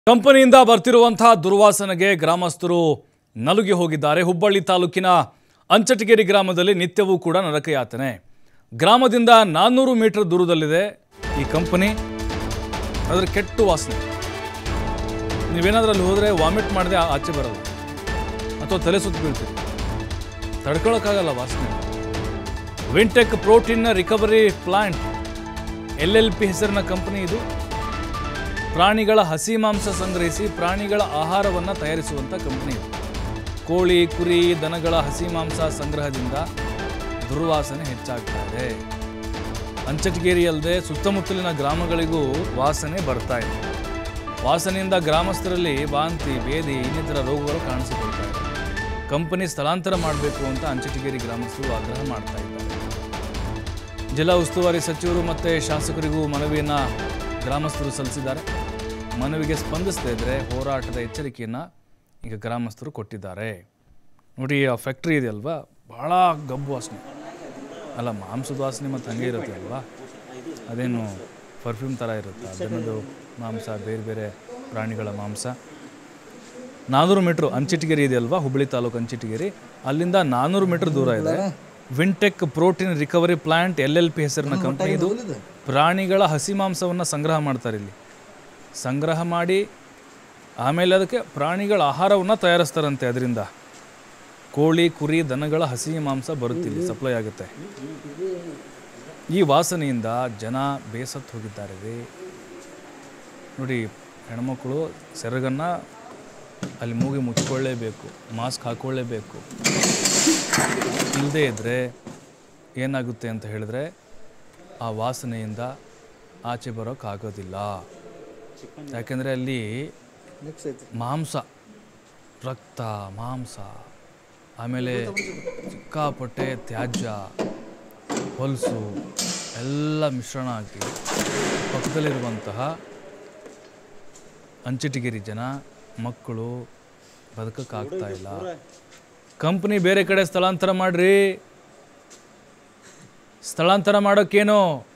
ಕಂಪನಿಯಿಂದ ಬರ್ತಿರುವಂತಹ ದುರ್ವಾಸನೆಗೆ ಗ್ರಾಮಸ್ಥರು ನಲುಗಿ ಹೋಗಿದ್ದಾರೆ ಹುಬ್ಬಳ್ಳಿ ತಾಲೂಕಿನ ಅಂಚಟಗೇರಿ ಗ್ರಾಮದಲ್ಲಿ ನಿತ್ಯವೂ ಕೂಡ ನರಕಯಾತನೆ ಗ್ರಾಮದಿಂದ ನಾನ್ನೂರು ಮೀಟರ್ ದೂರದಲ್ಲಿದೆ ಈ ಕಂಪನಿ ಅದರ ಕೆಟ್ಟ ವಾಸನೆ ನೀವೇನಾದ್ರೂ ಅಲ್ಲಿ ಹೋದರೆ ವಾಮಿಟ್ ಮಾಡದೆ ಆಚೆ ಬರಲ್ಲ ಅಥವಾ ತಲೆ ಸುತ್ತು ಬೀಳ್ತೀರಿ ತಡ್ಕೊಳಕ್ಕಾಗಲ್ಲ ವಾಸನೆ ವಿಂಟೆಕ್ ಪ್ರೋಟೀನ್ನ recovery plant L L P ಹೆಸರಿನ ಕಂಪನಿ ಇದು ಪ್ರಾಣಿಗಳ ಹಸಿ ಮಾಂಸ ಸಂಗ್ರಹಿಸಿ ಪ್ರಾಣಿಗಳ ಆಹಾರವನ್ನು ತಯಾರಿಸುವಂಥ ಕಂಪನಿ ಇದು ಕೋಳಿ ಕುರಿ ದನಗಳ ಹಸಿ ಮಾಂಸ ಸಂಗ್ರಹದಿಂದ ದುರ್ವಾಸನೆ ಹೆಚ್ಚಾಗ್ತಾ ಇದೆ ಅಂಚಟಗೇರಿ ಅಲ್ಲದೆ ಸುತ್ತಮುತ್ತಲಿನ ಗ್ರಾಮಗಳಿಗೂ ವಾಸನೆ ಬರ್ತಾ ಇದೆ ವಾಸನೆಯಿಂದ ಗ್ರಾಮಸ್ಥರಲ್ಲಿ ವಾಂತಿ ಭೇದಿ ಇನ್ನಿತರ ರೋಗಗಳು ಕಾಣಿಸಿಕೊಳ್ತಾ ಇದೆ ಕಂಪನಿ ಸ್ಥಳಾಂತರ ಮಾಡಬೇಕು ಅಂತ ಅಂಚಟಗೇರಿ ಗ್ರಾಮಸ್ಥರು ಆಗ್ರಹ ಮಾಡ್ತಾ ಇದ್ದಾರೆ ಜಿಲ್ಲಾ ಉಸ್ತುವಾರಿ ಸಚಿವರು ಮತ್ತು ಶಾಸಕರಿಗೂ ಮನವಿಯನ್ನು ಗ್ರಾಮಸ್ಥರು ಸಲ್ಲಿಸಿದ್ದಾರೆ ಮನವಿಗೆ ಸ್ಪಂದಿಸದೇ ಇದ್ದರೆ ಹೋರಾಟದ ಎಚ್ಚರಿಕೆಯನ್ನು ಈಗ ಗ್ರಾಮಸ್ಥರು ಕೊಟ್ಟಿದ್ದಾರೆ ನೋಡಿ ಆ ಫ್ಯಾಕ್ಟ್ರಿ ಇದೆಯಲ್ವಾ ಭಾಳ ಗಬ್ಬು ವಾಸನೆ ಅಲ್ಲ ಮಾಂಸದ ವಾಸನೆ ಮತ್ತು ಹಂಗೆ ಇರುತ್ತೆ ಅಲ್ವಾ ಅದೇನು ಪರ್ಫ್ಯೂಮ್ ಥರ ಇರುತ್ತೆ ಅದನ್ನದು ಮಾಂಸ ಬೇರೆ ಬೇರೆ ಪ್ರಾಣಿಗಳ ಮಾಂಸ ನಾನ್ನೂರು ಮೀಟ್ರ್ ಅಂಚಿಟಗೇರಿ ಇದೆಯಲ್ವಾ ಹುಬ್ಬಳ್ಳಿ ತಾಲೂಕು ಅಂಚಿಟಗೇರಿ ಅಲ್ಲಿಂದ ನಾನ್ನೂರು ಮೀಟರ್ ದೂರ ಇದೆ Vintech protein recovery plant L L P ಹೆಸರಿನ ಕಂಪನಿ ಇದು ಪ್ರಾಣಿಗಳ ಹಸಿ ಮಾಂಸವನ್ನು ಸಂಗ್ರಹ ಮಾಡ್ತಾರೆ ಇಲ್ಲಿ ಸಂಗ್ರಹ ಮಾಡಿ ಆಮೇಲೆ ಅದಕ್ಕೆ ಪ್ರಾಣಿಗಳ ಆಹಾರವನ್ನು ತಯಾರಿಸ್ತಾರಂತೆ ಅದರಿಂದ ಕೋಳಿ ಕುರಿ ದನಗಳ ಹಸಿ ಮಾಂಸ ಬರುತ್ತಿಲ್ಲ ಸಪ್ಲೈ ಆಗುತ್ತೆ ಈ ವಾಸನೆಯಿಂದ ಜನ ಬೇಸತ್ತು ಹೋಗಿದ್ದಾರೆ ರೀ ನೋಡಿ ಹೆಣ್ಮಕ್ಳು ಸೆರಗನ್ನು ಅಲ್ಲಿ ಮೂಗಿ ಮುಚ್ಕೊಳ್ಳೇಬೇಕು ಮಾಸ್ಕ್ ಹಾಕ್ಕೊಳ್ಳೇಬೇಕು ಇಲ್ಲದೇ ಇದ್ದರೆ ಏನಾಗುತ್ತೆ ಅಂತ ಹೇಳಿದ್ರೆ ಆ ವಾಸನೆಯಿಂದ ಆಚೆ ಬರೋಕ್ಕಾಗೋದಿಲ್ಲ ಯಾಕೆಂದರೆ ಅಲ್ಲಿ ಮಾಂಸ ರಕ್ತ ಮಾಂಸ ಆಮೇಲೆ ಸಿಕ್ಕಾಪಟ್ಟೆ ತ್ಯಾಜ್ಯ ಹೊಲಸು ಎಲ್ಲ ಮಿಶ್ರಣ ಆಗಿ ಪಕ್ಕದಲ್ಲಿರುವಂತಹ ಅಂಚಟಗಿರಿ ಜನ ಮಕ್ಕಳು ಬದುಕಕ್ಕಾಗ್ತಾ ಇಲ್ಲ ಕಂಪ್ನಿ ಬೇರೆ ಕಡೆ ಸ್ಥಳಾಂತರ ಮಾಡ್ರಿ ಸ್ಥಳಾಂತರ ಮಾಡೋಕ್ಕೇನು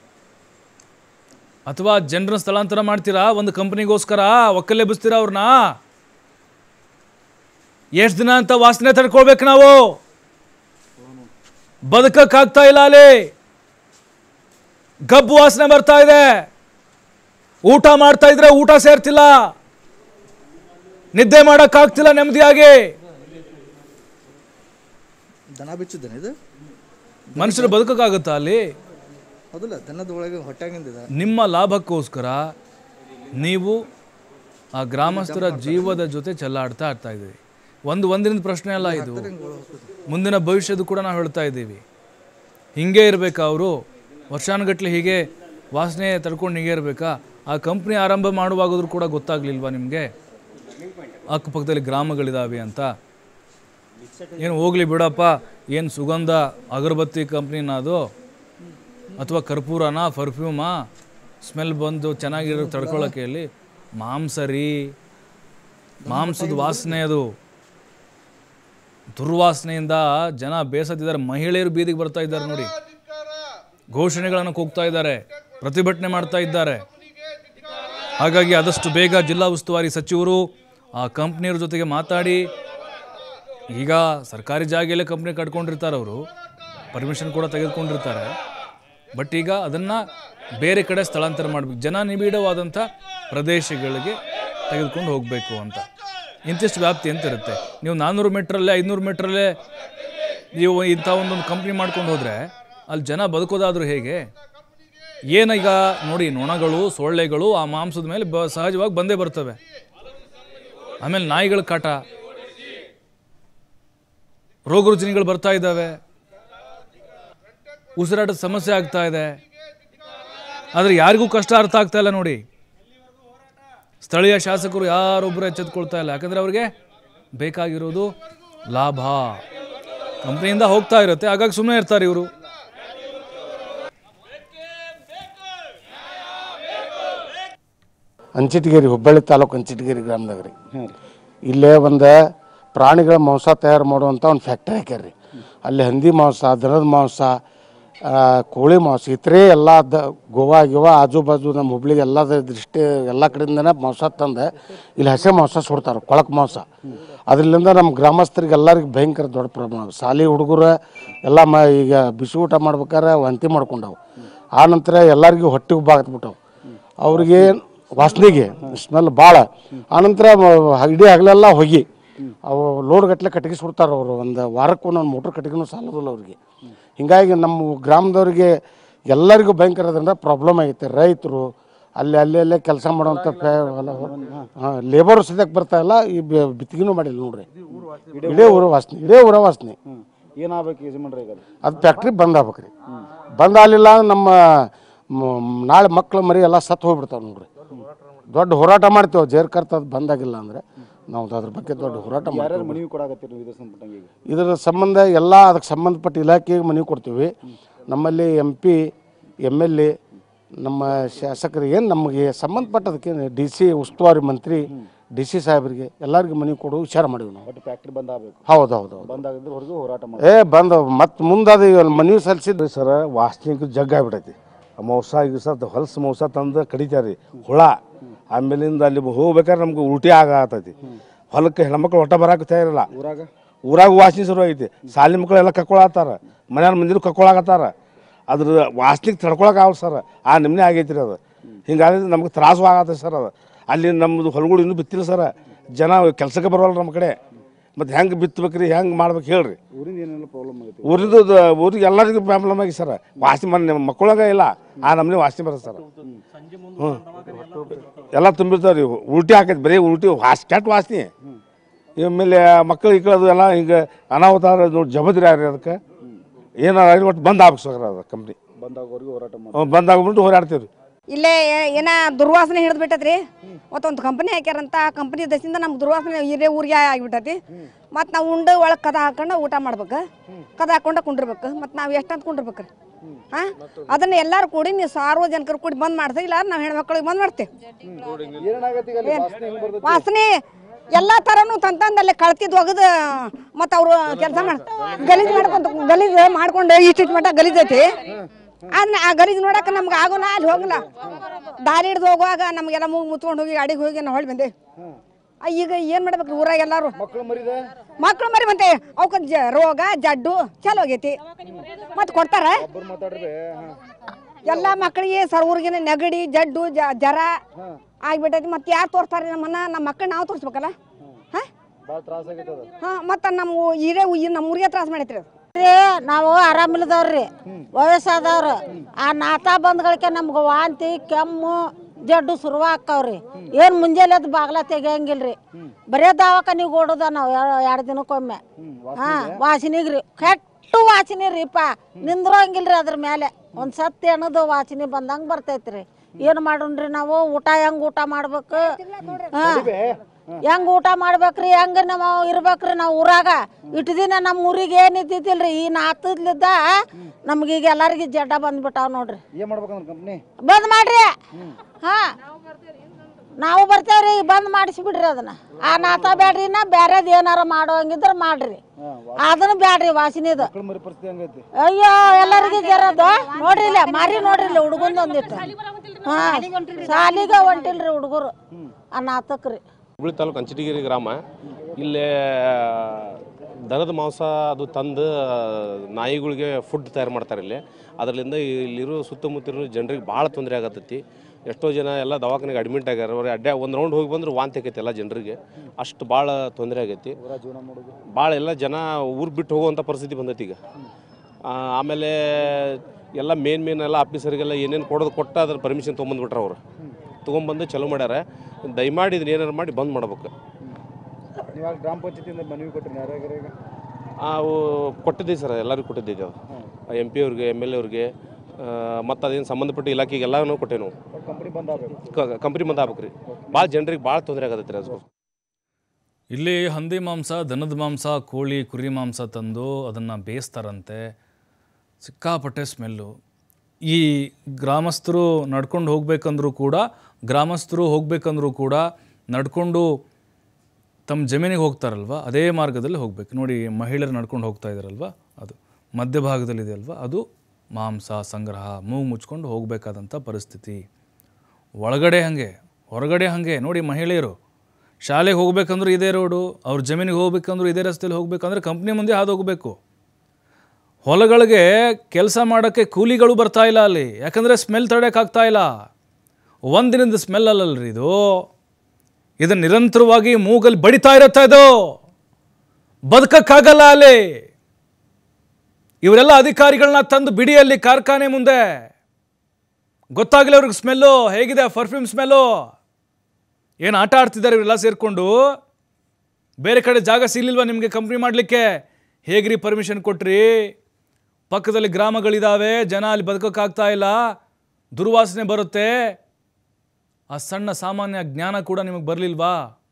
ಅಥವಾ ಜನರನ್ನ ಸ್ಥಳಾಂತರ ಮಾಡ್ತೀರಾ ಒಂದು ಕಂಪ್ನಿಗೋಸ್ಕರ ಒಕ್ಕಲೆಬ್ಬಿಸ್ತೀರಾ ಅವ್ರನ್ನ ಎಷ್ಟು ದಿನ ಅಂತ ವಾಸನೆ ತಡ್ಕೊಳ್ಬೇಕು ನಾವು ಬದುಕಕ್ಕಾಗ್ತಾ ಇಲ್ಲ ಅಲ್ಲಿ ಗಬ್ಬು ವಾಸನೆ ಬರ್ತಾ ಇದೆ ಊಟ ಮಾಡ್ತಾ ಇದ್ರೆ ಊಟ ಸೇರ್ತಿಲ್ಲ ನಿದ್ದೆ ಮಾಡೋಕ್ಕಾಗ್ತಿಲ್ಲ ನೆಮ್ಮದಿಯಾಗಿ ದನ ಬಿಚ್ಚಿದ್ದೇನೆ ಇದು ಮನುಷ್ಯರು ಬದುಕಕ್ಕಾಗುತ್ತಾ ಅಲ್ಲಿ ಹೌದಲ್ಲ ದನದ ಒಳಗೆ ಹೊಟ್ಯಾಗಿಂದ ನಿಮ್ಮ ಲಾಭಕ್ಕೋಸ್ಕರ ನೀವು ಆ ಗ್ರಾಮಸ್ಥರ ಜೀವದ ಜೊತೆ ಚೆಲ್ಲಾಡ್ತಾ ಇರ್ತಾ ಇದ್ದೀವಿ ಒಂದು ಒಂದಿನ ಪ್ರಶ್ನೆ ಅಲ್ಲ ಇದು ಮುಂದಿನ ಭವಿಷ್ಯದ ಕೂಡ ನಾವು ಹೇಳ್ತಾ ಇದ್ದೀವಿ ಹಿಂಗೆ ಇರಬೇಕಾ ಅವರು ವರ್ಷಾನುಗಟ್ಲೆ ಹೀಗೆ ವಾಸನೆ ತಡ್ಕೊಂಡು ಹೀಗೆ ಇರಬೇಕಾ ಆ ಕಂಪ್ನಿ ಆರಂಭ ಮಾಡುವಾಗಾದ್ರೂ ಕೂಡ ಗೊತ್ತಾಗ್ಲಿಲ್ವಾ ನಿಮಗೆ ಅಕ್ಕಪಕ್ಕದಲ್ಲಿ ಗ್ರಾಮಗಳಿದಾವೆ ಅಂತ ಏನು ಹೋಗ್ಲಿ ಬಿಡಪ್ಪ ಏನು ಸುಗಂಧ ಅಗರಬತ್ತಿ ಕಂಪ್ನಿನ ಅದು ಅಥವಾ ಕರ್ಪೂರನ ಪರ್ಫ್ಯೂಮಾ ಸ್ಮೆಲ್ ಬಂದು ಚೆನ್ನಾಗಿರೋ ತಡ್ಕೊಳ್ಳೋಕೆ ಅಲ್ಲಿ ಮಾಂಸ ರೀ ಮಾಂಸದ ವಾಸನೆ ಅದು ದುರ್ವಾಸನೆಯಿಂದ ಜನ ಬೇಸತ್ತಿದ್ದಾರೆ ಮಹಿಳೆಯರು ಬೀದಿಗೆ ಬರ್ತಾ ಇದ್ದಾರೆ ನೋಡಿ ಘೋಷಣೆಗಳನ್ನು ಕೂಗ್ತಾ ಇದ್ದಾರೆ ಪ್ರತಿಭಟನೆ ಮಾಡ್ತಾ ಇದ್ದಾರೆ ಹಾಗಾಗಿ ಆದಷ್ಟು ಬೇಗ ಜಿಲ್ಲಾ ಉಸ್ತುವಾರಿ ಸಚಿವರು ಆ ಕಂಪ್ನಿಯವ್ರ ಜೊತೆಗೆ ಮಾತಾಡಿ ಈಗ ಸರ್ಕಾರಿ ಜಾಗೆಯಲ್ಲೇ ಕಂಪ್ನಿ ಕಟ್ಕೊಂಡಿರ್ತಾರೆ ಅವರು ಪರ್ಮಿಷನ್ ಕೂಡ ತೆಗೆದುಕೊಂಡಿರ್ತಾರೆ ಬಟ್ ಈಗ ಅದನ್ನು ಬೇರೆ ಕಡೆ ಸ್ಥಳಾಂತರ ಮಾಡಬೇಕು ಜನ ನಿಬಿಡವಾದಂಥ ಪ್ರದೇಶಗಳಿಗೆ ತೆಗೆದುಕೊಂಡು ಹೋಗಬೇಕು ಅಂತ ಇಂತಿಷ್ಟು ವ್ಯಾಪ್ತಿ ಅಂತ ಇರುತ್ತೆ ನೀವು ನಾನ್ನೂರು ಮೀಟ್ರಲ್ಲೇ ಐದುನೂರು ಮೀಟ್ರಲ್ಲೇ ನೀವು ಇಂಥ ಒಂದೊಂದು ಕಂಪ್ನಿ ಮಾಡ್ಕೊಂಡು ಹೋದರೆ ಅಲ್ಲಿ ಜನ ಬದುಕೋದಾದರೂ ಹೇಗೆ ಏನೀಗ ನೋಡಿ ನೊಣಗಳು ಸೊಳ್ಳೆಗಳು ಆ ಮಾಂಸದ ಮೇಲೆ ಬ ಸಹಜವಾಗಿ ಬಂದೇ ಬರ್ತವೆ ಆಮೇಲೆ ನಾಯಿಗಳ ಕಾಟ ರೋಗ ರುಜಿನಗಳು ಬರ್ತಾ ಇದ್ದಾವೆ ಉಸಿರಾಟದ ಸಮಸ್ಯೆ ಆಗ್ತಾ ಇದೆ ಆದರೆ ಯಾರಿಗೂ ಕಷ್ಟ ಅರ್ಥ ಆಗ್ತಾ ಇಲ್ಲ ನೋಡಿ ಸ್ಥಳೀಯ ಶಾಸಕರು ಯಾರೊಬ್ಬರು ಎಚ್ಚೆತ್ಕೊಳ್ತಾ ಇಲ್ಲ ಯಾಕಂದ್ರೆ ಅವ್ರಿಗೆ ಬೇಕಾಗಿರೋದು ಲಾಭ ಕಂಪ್ನಿಯಿಂದ ಹೋಗ್ತಾ ಇರುತ್ತೆ ಹಾಗಾಗಿ ಸುಮ್ಮನೆ ಇರ್ತಾರೆ ಇವರು ಅಂಚಿಟಗೇರಿ ಹುಬ್ಬಳ್ಳಿ ತಾಲೂಕು ಅಂಚಿಟಗೇರಿ ಗ್ರಾಮದಾಗ ರೀ ಇಲ್ಲೇ ಒಂದು ಪ್ರಾಣಿಗಳ ಮಾಂಸ ತಯಾರು ಮಾಡುವಂಥ ಒಂದು ಫ್ಯಾಕ್ಟ್ರಿ ಹಾಕ್ಯಾರ ರೀ ಅಲ್ಲಿ ಹಂದಿ ಮಾಂಸ ದನದ ಮಾಂಸ ಆ, ಕೋಳಿ ಮಾಂಸ ಇತರೆ ಎಲ್ಲ ದ ಗೋವಾ ಗಿವಾ ಆಜು ಬಾಜು ನಮ್ಮ ಹುಬ್ಳಿಗೆ ಎಲ್ಲದ ದೃಷ್ಟಿ ಎಲ್ಲ ಕಡೆಯಿಂದನೇ ಮಾಂಸ ತಂದು ಇಲ್ಲಿ ಹಸೆ ಮಾಂಸ ಸುಡ್ತಾರೆ ಕೊಳಕ್ ಮಾಂಸ ಅದರಿಂದ ನಮ್ಮ ಗ್ರಾಮಸ್ಥರಿಗೆ ಎಲ್ಲರಿಗೆ ಭಯಂಕರ ದೊಡ್ಡ ಪ್ರಮಾಣ ಶಾಲಿ ಹುಡುಗರು ಎಲ್ಲ ಮ ಈಗ ಬಿಸಿ ಊಟ ಮಾಡ್ಬೇಕಾದ್ರೆ ವಾಂತಿ ಮಾಡ್ಕೊಂಡವು ಆ ನಂತರ ಎಲ್ಲರಿಗೂ ಹೊಟ್ಟೆಗೆ ಬಾಗ್ಬಿಟ್ಟವು ಅವ್ರಿಗೆ ವಾಸನೆಗೆ ಸ್ಮೆಲ್ ಭಾಳ ಆನಂತರ ಮ- ಇಡೀ ಹಗಲೆಲ್ಲ ಹೊಗಿ ಅವು ಲೋಡ್ ಗಟ್ಟಲೆ ಕಟ್ಟಿಗೆ ಸುಡ್ತಾರೆ ಅವರು ಒಂದು ವಾರಕ್ಕೆ ಒಂದೊಂದು ಮೋಟ್ರ್ ಕಟ್ಟಿಗೆನೂ ಸಾಲೋದಿಲ್ಲ ಅವ್ರಿಗೆ ಹಿಂಗಾಗಿ ನಮ್ಮ ಗ್ರಾಮದವ್ರಿಗೆ ಎಲ್ಲರಿಗೂ ಭಯಂಕರ ಅದರಿಂದ ಪ್ರಾಬ್ಲಮ್ ಆಗೈತೆ ರೈತರು ಅಲ್ಲಿ ಅಲ್ಲಿ ಅಲ್ಲೇ ಕೆಲಸ ಮಾಡುವಂಥ ಲೇಬರ್ ಸದ್ಯಕ್ಕೆ ಬರ್ತಾ ಇಲ್ಲ ಈ ಬೆ- ಬಿತ್ತಿಗೆನೂ ಮಾಡಿಲ್ಲ ನೋಡ್ರಿ ಇಡೇ ಊರ ವಾಸನೆ ಇಡೇ ಊರ ವಾಸನೆ ಏನಾಗಬೇಕು ಯಜಮಾನ್ರಿ ಈಗ ಅದು? ಅದು ಫ್ಯಾಕ್ಟ್ರಿ ಬಂದ್ ಆಗ್ಬೇಕ್ರಿ ಬಂದ್ ಆಗಲಿಲ್ಲ ಅಂದ್ರೆ ನಮ್ಮ ಮ- ನಾಳೆ ಮಕ್ಳು ಮರಿ ಎಲ್ಲ ಸತ್ತು ಹೋಗ್ಬಿಡ್ತಾವೆ ನೋಡ್ರಿ ದೊಡ್ಡ ಹೋರಾಟ ಮಾಡ್ತೇವೆ ಜೇರ್ ಕರ್ತ ಅದು ಬಂದಾಗಿಲ್ಲ ಅಂದ್ರೆ ನಾವು ಅದ್ರ ಬಗ್ಗೆ ದೊಡ್ಡ ಹೋರಾಟ ಮಾಡ್ತೀವಿ ಯಾರ್ಯಾರು ಮನವಿ ಕೊಡಾಕತ್ತೀರಿ ನೀವು ಇದ್ರ ಸಂಬಂಧಪಟ್ಟಂಗೆ ಈಗ ಇದರ ಸಂಬಂಧ ಎಲ್ಲ ಅದಕ್ಕೆ ಸಂಬಂಧಪಟ್ಟ ಇಲಾಖೆಗೆ ಮನವಿ ಕೊಡ್ತೀವಿ ನಮ್ಮಲ್ಲಿ M P M L A ನಮ್ಮ ಶಾಸಕರಿಗೆ ಏನು ನಮಗೆ ಸಂಬಂಧಪಟ್ಟದಕ್ಕೆ ಡಿ ಸಿ ಉಸ್ತುವಾರಿ ಮಂತ್ರಿ ಡಿ ಸಿ ಸಾಹೇಬರಿಗೆ ಎಲ್ಲರಿಗೂ ಮನವಿ ಕೊಡು ವಿಚಾರ ಮಾಡಿವಿ ನಾವು ಒಟ್ಟು ಫ್ಯಾಕ್ಟ್ರಿ ಬಂದ್ ಆಗ್ಬೇಕು ಹೌದು ಹೌದು ಹೌದು ಬಂದ್ ಆಗಿದ್ರೆ ಹೊರಗೆ ಹೋರಾಟ ಮಾಡಿ ಏ ಬಂದು ಮತ್ತೆ ಮುಂದೆ ಅದು ಮನವಿ ಸಲ್ಲಿಸಿದ್ದು ಸರ ವಾಸನೆಗೆ ಜಗ್ಗ ಆಗ್ಬಿಟ್ಟೈತಿ ಆ ಮೌಸ ಗಿಸ ಹೊಲಸು ಮೌಸ ತಂದು ಕಡಿತಾರೆ ಹುಳ ಆಮೇಲಿಂದ ಅಲ್ಲಿ ಹೋಗ್ಬೇಕಾದ್ರೆ ನಮ್ಗೆ ಉಲ್ಟಿ ಆಗತೈತಿ ಹೊಲಕ್ಕೆ ಹೆಣ್ಮಕ್ಳು ಹೊಟ್ಟ ಬರಾಕ ತಯಾರಿಲ್ಲ ಊರಾಗ ಊರಾಗ ವಾಸನೆ ಶುರು ಆಗೈತಿ ಸಾಲಿ ಮಕ್ಳು ಎಲ್ಲ ಕಕ್ಕೊಳತ್ತಾರ ಮನ್ಯಾನ ಮಂದಿರು ಕಕ್ಕೊಳಕತ್ತಾರ ಅದ್ರ ವಾಸನೆಗೆ ತಡ್ಕೊಳಕ್ ಆಗಲ್ಲ ಸರ್ ಆ ನಿಮ್ನೆ ಆಗೈತಿ ರೀ ಅದು ಹಿಂಗಾಗಿ ನಮ್ಗೆ ತ್ರಾಸು ಆಗತ್ತೆ ಸರ್ ಅದು ಅಲ್ಲಿ ನಮ್ಮದು ಹೊಲಗಳು ಇನ್ನೂ ಬಿತ್ತಿಲ್ಲ ಸರ್ ಜನ ಕೆಲಸಕ್ಕೆ ಬರೋಲ್ಲ ನಮ್ಮ ಕಡೆ ಮತ್ತು ಹೆಂಗೆ ಬಿತ್ತಬೇಕ್ರಿ ಹೆಂಗೆ ಮಾಡ್ಬೇಕು ಹೇಳ್ರಿ ಊರಿಂದ ಏನೆಲ್ಲ ಪ್ರಾಬ್ಲಮ್ ಆಗೈತಿ ಊರಿದ್ದು ಊರಿಗೆ ಎಲ್ಲರಿಗೂ ಪ್ರಾಬ್ಲಮ್ ಆಗಿ ಸರ್ ವಾಸನೆ ಮನೆ ಮಕ್ಕಳಾಗ ಇಲ್ಲ ಆ ನಮ್ನೆ ವಾಸನೆ ಬರುತ್ತೆ ಸರ್ ಹ್ಞೂ ಎಲ್ಲ ತುಂಬಿರ್ತಾವೆ ರೀ ಉಲ್ಟಿ ಹಾಕೈತಿ ಬರೀ ಉಲ್ಟಿ ವಾಸ್ ಕೆಟ್ಟ ವಾಸನೆ ಆಮೇಲೆ ಮಕ್ಕಳು ಇಕ್ಕಳದು ಎಲ್ಲ ಹಿಂಗೆ ಅನಾಹುತ ಆದ್ರೆ ನೋಡಿ ಜಬದ್ರಿ ಆಗ್ರಿ ಅದಕ್ಕೆ ಏನಾರ ಒಟ್ಟು ಬಂದ್ ಆಗ್ಬೇಕು ಸರ್ ಅದು ಕಂಪ್ನಿ ಬಂದಾಗೋರಿಗೆ ಹೋರಾಟ ಮಾಡಿ ಬಂದ್ ಆಗ್ಬಿಟ್ಟು ಹೋರಾಡ್ತೀವಿ ರೀ ಇಲ್ಲೇ ಏ- ಏನ ದುರ್ವಾಸನೆ ಹಿಡಿದು ಬಿಟ್ಟತ್ರಿ ಮತ್ತೊಂದು ಕಂಪನಿ ಹಾಕ್ಯಾರಂತ ಆ ಕಂಪನಿ ದಸಿಂದ ನಮ್ಗೆ ದುರ್ವಾಸನೆ ಇರೇ ಊರಿಗೆ ಆಗಿಬಿಟ್ಟತಿ ಮತ್ತು ನಾವು ಉಂಡು ಒಳಗೆ ಕದ ಹಾಕೊಂಡು ಊಟ ಮಾಡ್ಬೇಕು ಕದ ಹಾಕೊಂಡು ಕುಂಡಿರ್ಬೇಕು ಮತ್ತು ನಾವು ಎಷ್ಟಂತ ಕುಂಡಿರ್ಬೇಕ್ರಿ ಹಾಂ ಅದನ್ನ ಎಲ್ಲರೂ ಕೂಡಿ ನೀವು ಸಾರ್ವಜನಿಕರು ಕೂಡಿ ಬಂದ್ ಮಾಡ್ತೀವಿ ಇಲ್ಲ ನಾವು ಹೆಣ್ಮಕ್ಳಿಗೆ ಬಂದ್ ಮಾಡ್ತೇವೆ ಏನಾಗತ್ತೆ ಈಗ ಅಲ್ಲಿ ವಾಸನೆ ಹೆಂಗ್ ಬರ್ತೈತಿ ವಾಸನೆ ಎಲ್ಲ ಥರನು ತಂತಂದಲ್ಲಿ ಕಳ್ತಿದ್ ಒಗದು ಮತ್ತು ಅವರು ಕೆಲಸ ಮಾಡ ಗಲೀಜು ಮಾಡ್ಕೊಂತ ಗಲೀಜು ಮಾಡ್ಕೊಂಡು ಇಷ್ಟಿಟ್ಟು ಮಟ್ಟ ಗಲೀಜೈತಿ ಆದ್ರೆ ಆ ಗಲೀಜು ನೋಡಕ್ಕೆ ನಮ್ಗೆ ಆಗೋಲ್ಲ ಅಲ್ಲಿ ಹೋಗಲ್ಲ ದಾರಿ ಹಿಡ್ದು ಹೋಗುವಾಗ ನಮಗೆಲ್ಲ ಮೂಗು ಮುಚ್ಕೊಂಡು ಹೋಗಿ ಗಾಡಿಗೆ ಹೋಗಿ ನಾವು ಹೊಳ್ಳಿ ಬಂದೆ ಆ, ಈಗ ಏನು ಮಾಡ್ಬೇಕು ಊರಾಗ ಎಲ್ಲರೂ ಮಕ್ಕಳು ಮರಿದೆ ಮಕ್ಳು ಮರಿ ಮತ್ತೆ ಅವಕ್ಕೆ ಜ ರೋಗ ಜಡ್ಡು ಚಲೋ ಆಗೈತಿ ಮತ್ತೆ ಕೊಡ್ತಾರ ಒಬ್ಬರು ಮಾತಾಡ್ರಿ ಹಾ ಎಲ್ಲ ಮಕ್ಕಳಿಗೆ ಸರ್ವರ್ಗಿನ ನೆಗಡಿ ಜಡ್ಡು ಜ- ಜರ ಆಗ್ಬಿಟ್ಟೈತಿ ಮತ್ತೆ ಯಾರು ತೋರಿಸ್ತಾರೆ ನಮ್ಮನ್ನ ನಮ್ಮ ಮಕ್ಕಳು ನಾವು ತೋರಿಸ್ಬೇಕಲ್ಲ ಹಾಂ ಭಾಳ ತ್ರಾಸ ಆಗೈತೆ ಅದು ಹಾಂ ಮತ್ತು ನಮ್ಮ ಇರೇ ನಮ್ಮ ಊರಿಗೆ ತ್ರಾಸ ಮಾಡೈತ್ರಿ ಅದು ರೀ ನಾವು ಆರಾಮಿಲ್ಲದವ್ರಿ ವಯಸ್ಸಾದವ್ರು ಆ ನಾತಾ ಬಂದ್ಗಳಿಗೆ ನಮ್ಗೆ ವಾಂತಿ ಕೆಮ್ಮು ಜಡ್ಡು ಶುರುವ ಆಕ್ಕವ್ರಿ ಏನು ಮುಂಜಾನೆ ಎದ್ದು ಬಾಗ್ಲ ತೆಗಿಯಂಗಿಲ್ರಿ ಬರೇ ದವಾಖಾನಿಗೆ ಓಡೋದ ನಾವು ಎರಡು ದಿನಕ್ಕೊಮ್ಮೆ ಹಾ ವಾಸನಿಗೆ ರೀ ಕೆಟ್ಟು ವಾಸನೆ ರೀಪ ನಿಂದ್ರಂಗಿಲ್ರಿ ಅದ್ರ ಮೇಲೆ ಒಂದು ಸತ್ತಿ ಅನ್ನೋದು ವಾಸನೆ ಬಂದಂಗೆ ಬರ್ತೈತ್ರಿ ಏನು ಮಾಡೋಣ್ರಿ ನಾವು ಊಟ ಹೆಂಗ್ ಊಟ ಮಾಡ್ಬೇಕು ಹಾ ಹೆಂಗ್ ಊಟ ಮಾಡ್ಬೇಕ್ರಿ ಹೆಂಗ ನಾವು ಇರ್ಬೇಕ್ರಿ ನಾವು ಊರಾಗ ಇಟ್ಟು ದಿನ ನಮ್ಮ ಊರಿಗೆ ಏನ್ ಇದ್ದಿದ್ದಿಲ್ರಿ ಈ ನಾತದ್ಲಿದ್ದ ನಮ್ಗೆ ಈಗ ಎಲ್ಲರಿಗೆ ಜಡ್ಡ ಬಂದ್ಬಿಟ್ಟಾವ ನೋಡ್ರಿ ಏನು ಮಾಡ್ಬೇಕಂದ್ರೆ ಕಂಪ್ನಿ ಬಂದ್ ಮಾಡ್ರಿ ಹಾ ನಾವು ಬರ್ತೇವ್ರಿ ಬಂದ್ ಮಾಡಿಸ್ಬಿಡ್ರಿ ಅದನ್ನ ಆ ನಾತ ಬ್ಯಾಡ್ರಿ ನಾ ಬ್ಯಾರೇದ್ ಏನಾರ ಮಾಡೋಂಗಿದ್ರ ಮಾಡ್ರಿ ಅದನ್ನ ಬ್ಯಾಡ್ರಿ ವಾಸನಿದ ಮಕ್ಕಳು ಮರಿ ಪರಿಸ್ಥಿತಿ ಹೆಂಗೈತಿ ಅಯ್ಯೋ ಎಲ್ಲರಿಗೂ ಜರದು ನೋಡ್ರಿ ಇಲ್ಲ ಮಾರಿ ನೋಡ್ರಿ ಇಲ್ಲ ಹುಡುಗಂದು ಒಂದಿಟ್ಟು ಹಾ ಸಾಲಿಗೆ ಹೊಂಟಿಲ್ರಿ ಹುಡುಗರು ಆ ನಾತಕ್ರಿ ಹುಬ್ಳಿ ತಾಲೂಕು ಅಂಚಟಗಿರಿ ಗ್ರಾಮ ಇಲ್ಲೇ ದನದ ಮಾಂಸ ಅದು ತಂದು ನಾಯಿಗಳಿಗೆ ಫುಡ್ ತಯಾರು ಮಾಡ್ತಾರೆ ಇಲ್ಲಿ ಅದರಿಂದ ಇಲ್ಲಿರೋ ಸುತ್ತಮುತ್ತಲಿರೋ ಜನರಿಗೆ ಭಾಳ ತೊಂದರೆ ಆಗತ್ತೈತಿ ಎಷ್ಟೋ ಜನ ಎಲ್ಲ ದವಾಖಾನೆಗೆ ಅಡ್ಮಿಟ್ ಆಗ್ಯಾರ ಅವ್ರು ಅಡ್ಡ ಒಂದು ರೌಂಡ್ ಹೋಗಿ ಬಂದ್ರೆ ವಾಂತಿ ಆಕೈತಿ ಎಲ್ಲ ಜನರಿಗೆ ಅಷ್ಟು ಭಾಳ ತೊಂದರೆ ಆಗೈತಿ ಭಾಳ ಎಲ್ಲ ಜನ ಊರು ಬಿಟ್ಟು ಹೋಗುವಂಥ ಪರಿಸ್ಥಿತಿ ಬಂದೈತಿ ಈಗ ಆ, ಆಮೇಲೆ ಎಲ್ಲ ಮೇನ್ ಮೇನ್ ಎಲ್ಲ ಆಫೀಸರಿಗೆಲ್ಲ ಏನೇನು ಕೊಡೋದು ಕೊಟ್ಟ ಅದ್ರ ಪರ್ಮಿಷನ್ ತೊಗೊಂಬಂದ್ಬಿಟ್ರೆ ಅವರು ತೊಗೊಂಬಂದು ಚಲೋ ಮಾಡ್ಯಾರ ದಯಮಾಡಿ ಇದನ್ನ ಏನಾರು ಮಾಡಿ ಬಂದ್ ಮಾಡ್ಬೇಕು ನೀವಾಗ ಗ್ರಾಮ ಪಂಚಾಯತಿಯಿಂದ ಮನವಿ ಕೊಟ್ಟಿರಿ ಯಾರ್ಯಾಗ ಈಗ ನಾವು ಕೊಟ್ಟಿದ್ದೀವಿ ಸರ್ ಎಲ್ಲರಿಗೂ ಕೊಟ್ಟಿದ್ದೀವಿ ಅದು ಎಮ್ ಪಿ ಅವ್ರಿಗೆ ಎಮ್ ಎಲ್ ಎ ಅವ್ರಿಗೆ ಮತ್ತು ಅದೇನು ಸಂಬಂಧಪಟ್ಟ ಇಲಾಖೆಗೆ ಎಲ್ಲನೂ ಕೊಟ್ಟೇವೆ ನಾವು ಕಂಪ್ನಿ ಬಂದ್ ಆಗ್ಬೇಕು ಕಂಪ್ನಿ ಬಂದು ಆಗ್ಬೇಕು ರೀ ಭಾಳ ಜನರಿಗೆ ಭಾಳ ತೊಂದರೆ ಆಗತ್ತೆ ರೀ ಅದು ಇಲ್ಲಿ ಹಂದಿ ಮಾಂಸ ದನದ ಮಾಂಸ ಕೋಳಿ ಕುರಿ ಮಾಂಸ ತಂದು ಅದನ್ನು ಬೇಯಿಸ್ತಾರಂತೆ ಸಿಕ್ಕಾಪಟ್ಟೆ ಸ್ಮೆಲ್ಲು ಈ ಗ್ರಾಮಸ್ಥರು ನಡ್ಕೊಂಡು ಹೋಗ್ಬೇಕಂದ್ರೂ ಕೂಡ ಗ್ರಾಮಸ್ಥರು ಹೋಗ್ಬೇಕಂದ್ರೂ ಕೂಡ ನಡ್ಕೊಂಡು ತಮ್ಮ ಜಮೀನಿಗೆ ಹೋಗ್ತಾರಲ್ವ ಅದೇ ಮಾರ್ಗದಲ್ಲಿ ಹೋಗ್ಬೇಕು ನೋಡಿ ಮಹಿಳೆಯರು ನಡ್ಕೊಂಡು ಹೋಗ್ತಾ ಇದ್ದಾರಲ್ವ ಅದು ಮಧ್ಯಭಾಗದಲ್ಲಿದೆ ಅಲ್ವಾ ಅದು ಮಾಂಸ ಸಂಗ್ರಹ ಮೂಗು ಮುಚ್ಕೊಂಡು ಹೋಗಬೇಕಾದಂಥ ಪರಿಸ್ಥಿತಿ ಒಳಗಡೆ ಹಾಗೆ ಹೊರಗಡೆ ಹಾಗೆ ನೋಡಿ ಮಹಿಳೆಯರು ಶಾಲೆಗೆ ಹೋಗ್ಬೇಕಂದ್ರೂ ಇದೇ ರೋಡು ಅವ್ರ ಜಮೀನಿಗೆ ಹೋಗ್ಬೇಕಂದ್ರೂ ಇದೇ ರಸ್ತೆಯಲ್ಲಿ ಹೋಗ್ಬೇಕಂದ್ರೆ ಕಂಪ್ನಿ ಮುಂದೆ ಹಾದು ಹೋಗಬೇಕು ಹೊಲಗಳಿಗೆ ಕೆಲಸ ಮಾಡೋಕ್ಕೆ ಕೂಲಿಗಳು ಬರ್ತಾ ಇಲ್ಲ ಅಲ್ಲಿ ಯಾಕಂದರೆ ಸ್ಮೆಲ್ ತಡೆಯೋಕ್ಕಾಗ್ತಾ ಇಲ್ಲ ಒಂದಿನದ ಸ್ಮೆಲ್ ಅಲ್ಲಲ್ರಿ ಇದು ಇದು ನಿರಂತರವಾಗಿ ಮೂಗಲ್ಲಿ ಬಡಿತಾ ಇರತ್ತೆ ಇದು ಬದುಕಕ್ಕಾಗಲ್ಲ ಅಲ್ಲಿ ಇವರೆಲ್ಲ ಅಧಿಕಾರಿಗಳನ್ನ ತಂದು ಬಿಡಿಯಲ್ಲಿ ಕಾರ್ಖಾನೆ ಮುಂದೆ ಗೊತ್ತಾಗಲಿ ಅವ್ರಿಗೆ ಸ್ಮೆಲ್ಲು ಹೇಗಿದೆ ಪರ್ಫ್ಯೂಮ್ ಸ್ಮೆಲ್ಲು ಏನು ಆಟ ಆಡ್ತಿದ್ದಾರೆ ಇವರೆಲ್ಲ ಸೇರಿಕೊಂಡು ಬೇರೆ ಕಡೆ ಜಾಗ ಸಿಗ್ಲಿಲ್ವಾ ನಿಮಗೆ ಕಂಪ್ನಿ ಮಾಡಲಿಕ್ಕೆ ಹೇಗ್ರಿ ಪರ್ಮಿಷನ್ ಕೊಟ್ರಿ ಪಕ್ಕದಲ್ಲಿ ಗ್ರಾಮಗಳಿದ್ದಾವೆ ಜನ ಅಲ್ಲಿ ಬದುಕೋಕ್ಕಾಗ್ತಾ ಇಲ್ಲ ದುರ್ವಾಸನೆ ಬರುತ್ತೆ ಆ ಸಣ್ಣ ಸಾಮಾನ್ಯ ಜ್ಞಾನ ಕೂಡ ನಿಮಗೆ ಬರಲಿಲ್ವಾ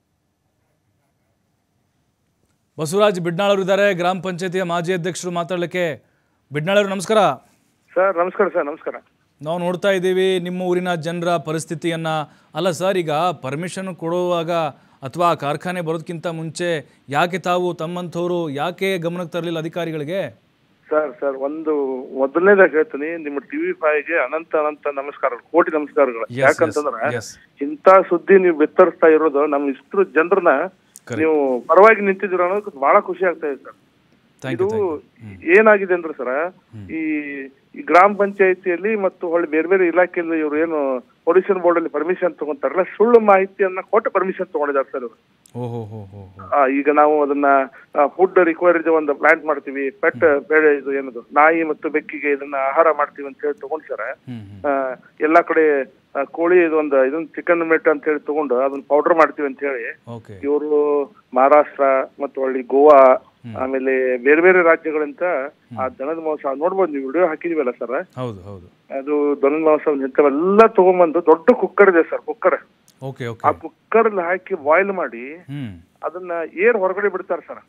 ಬಸವರಾಜ್ ಬಿಡ್ನಾಳವರು ಇದ್ದಾರೆ ಗ್ರಾಮ ಪಂಚಾಯತಿಯ ಮಾಜಿ ಅಧ್ಯಕ್ಷರು ಮಾತಾಡಲಿಕ್ಕೆ ಬಿಡ್ನಾಳವರು ನಮಸ್ಕಾರ ಸರ್ ನಮಸ್ಕಾರ ಸರ್ ನಮಸ್ಕಾರ ನಾವು ನೋಡ್ತಾ ಇದ್ದೀವಿ ನಿಮ್ಮ ಊರಿನ ಜನರ ಪರಿಸ್ಥಿತಿಯನ್ನು ಅಲ್ಲ ಸರ್ ಈಗ ಪರ್ಮಿಷನ್ ಕೊಡುವಾಗ ಅಥವಾ ಕಾರ್ಖಾನೆ ಬರೋದಕ್ಕಿಂತ ಮುಂಚೆ ಯಾಕೆ ತಾವು ತಮ್ಮಂಥವ್ರು ಯಾಕೆ ಗಮನಕ್ಕೆ ತರಲಿಲ್ಲ ಅಧಿಕಾರಿಗಳಿಗೆ ಸರ್ ಸರ್ ಒಂದು ಮೊದಲನೇದಾಗಿ ಹೇಳ್ತೀನಿ ನಿಮ್ಮ ಟಿವಿ ಫೈವ್ಗೆ ಅನಂತ ಅನಂತ ನಮಸ್ಕಾರಗಳು ಕೋಟಿ ನಮಸ್ಕಾರಗಳು Yes, yes, ಯಾಕಂತಂದ್ರೆ yes. ಇಂಥ ಸುದ್ದಿ ನೀವು ಬಿತ್ತರಿಸ್ತಾ ಇರೋದು ನಮ್ ಇಷ್ಟು ಜನರನ್ನ ನೀವು ಪರವಾಗಿ ನಿಂತಿದ್ದೀರ ಅನ್ನೋದಕ್ಕೆ ಬಹಳ ಖುಷಿ ಆಗ್ತಾ ಇದೆ ಸರ್ ಥ್ಯಾಂಕ್ ಇದು ಯು ಏನಾಗಿದೆ ಅಂದ್ರೆ ಸರ್ ಈ ಈ ಗ್ರಾಮ ಪಂಚಾಯತಿಯಲ್ಲಿ ಮತ್ತು ಹೊಳ್ಳಿ ಬೇರೆ ಬೇರೆ ಇಲಾಖೆಯಲ್ಲಿ ಇವರು ಏನು ಪೊಲ್ಯೂಷನ್ ಬೋರ್ಡ್ ಅಲ್ಲಿ ಪರ್ಮಿಷನ್ ತಗೊಂತಾರಲ್ಲ ಸುಳ್ಳು ಮಾಹಿತಿಯನ್ನ ಕೊಟ್ಟು ಪರ್ಮಿಷನ್ ತಗೊಂಡಿದ್ದಾರೆ ಸರ್ ಇವರು ಓಹೋ ಹೋ ಹೋ ಹೋ ಆ, ಈಗ ನಾವು ಅದನ್ನ ಫುಡ್ ರಿಕ್ವೈರ್ಡ್ ಒಂದು ಪ್ಲಾಂಟ್ ಮಾಡ್ತೀವಿ ಪೆಟ್ ಬೇಳೆ ಇದು ಏನದು ನಾಯಿ ಮತ್ತು ಬೆಕ್ಕಿಗೆ ಇದನ್ನ ಆಹಾರ ಮಾಡ್ತೀವಿ ಅಂತ ಹೇಳಿ ತಗೊಂಡ್ ಸರ್ ಎಲ್ಲಾ ಕಡೆ ಆ, ಕೋಳಿ ಇದು ಒಂದು ಇದನ್ನ ಚಿಕನ್ ಮೆಟ್ ಅಂತ ಹೇಳಿ ತಗೊಂಡು ಅದನ್ನ ಪೌಡರ್ ಮಾಡ್ತೀವಿ ಅಂತ ಹೇಳಿ ಓಕೆ ಇವರು ಮಹಾರಾಷ್ಟ್ರ ಮತ್ತು ಒಳ್ಳಿ ಗೋವಾ ಆಮೇಲೆ ಬೇರೆ ಬೇರೆ ರಾಜ್ಯಗಳಿಂದ ಆ ದನದ ಮಾಂಸ ನೋಡ್ಬೋದು ನೀವು ವಿಡಿಯೋ ಹಾಕಿದೀವಲ್ಲ ಸರ್ ಹೌದು ಹೌದು ಅದು ದನದ ಮಾಂಸ ಇಂಥವೆಲ್ಲ ತಗೊಂಬಂದು ದೊಡ್ಡ ಕುಕ್ಕರ್ ಇದೆ ಸರ್ ಕುಕ್ಕರ್ ಓಕೆ ಆ ಓಕೆ ಕುಕ್ಕರ್ ಹಾಕಿ ಬಾಯ್ಲ್ ಮಾಡಿ ಹ್ಞೂ ಅದನ್ನ ಏರ್ ಹೊರಗಡೆ ಬಿಡ್ತಾರೆ ಸರ್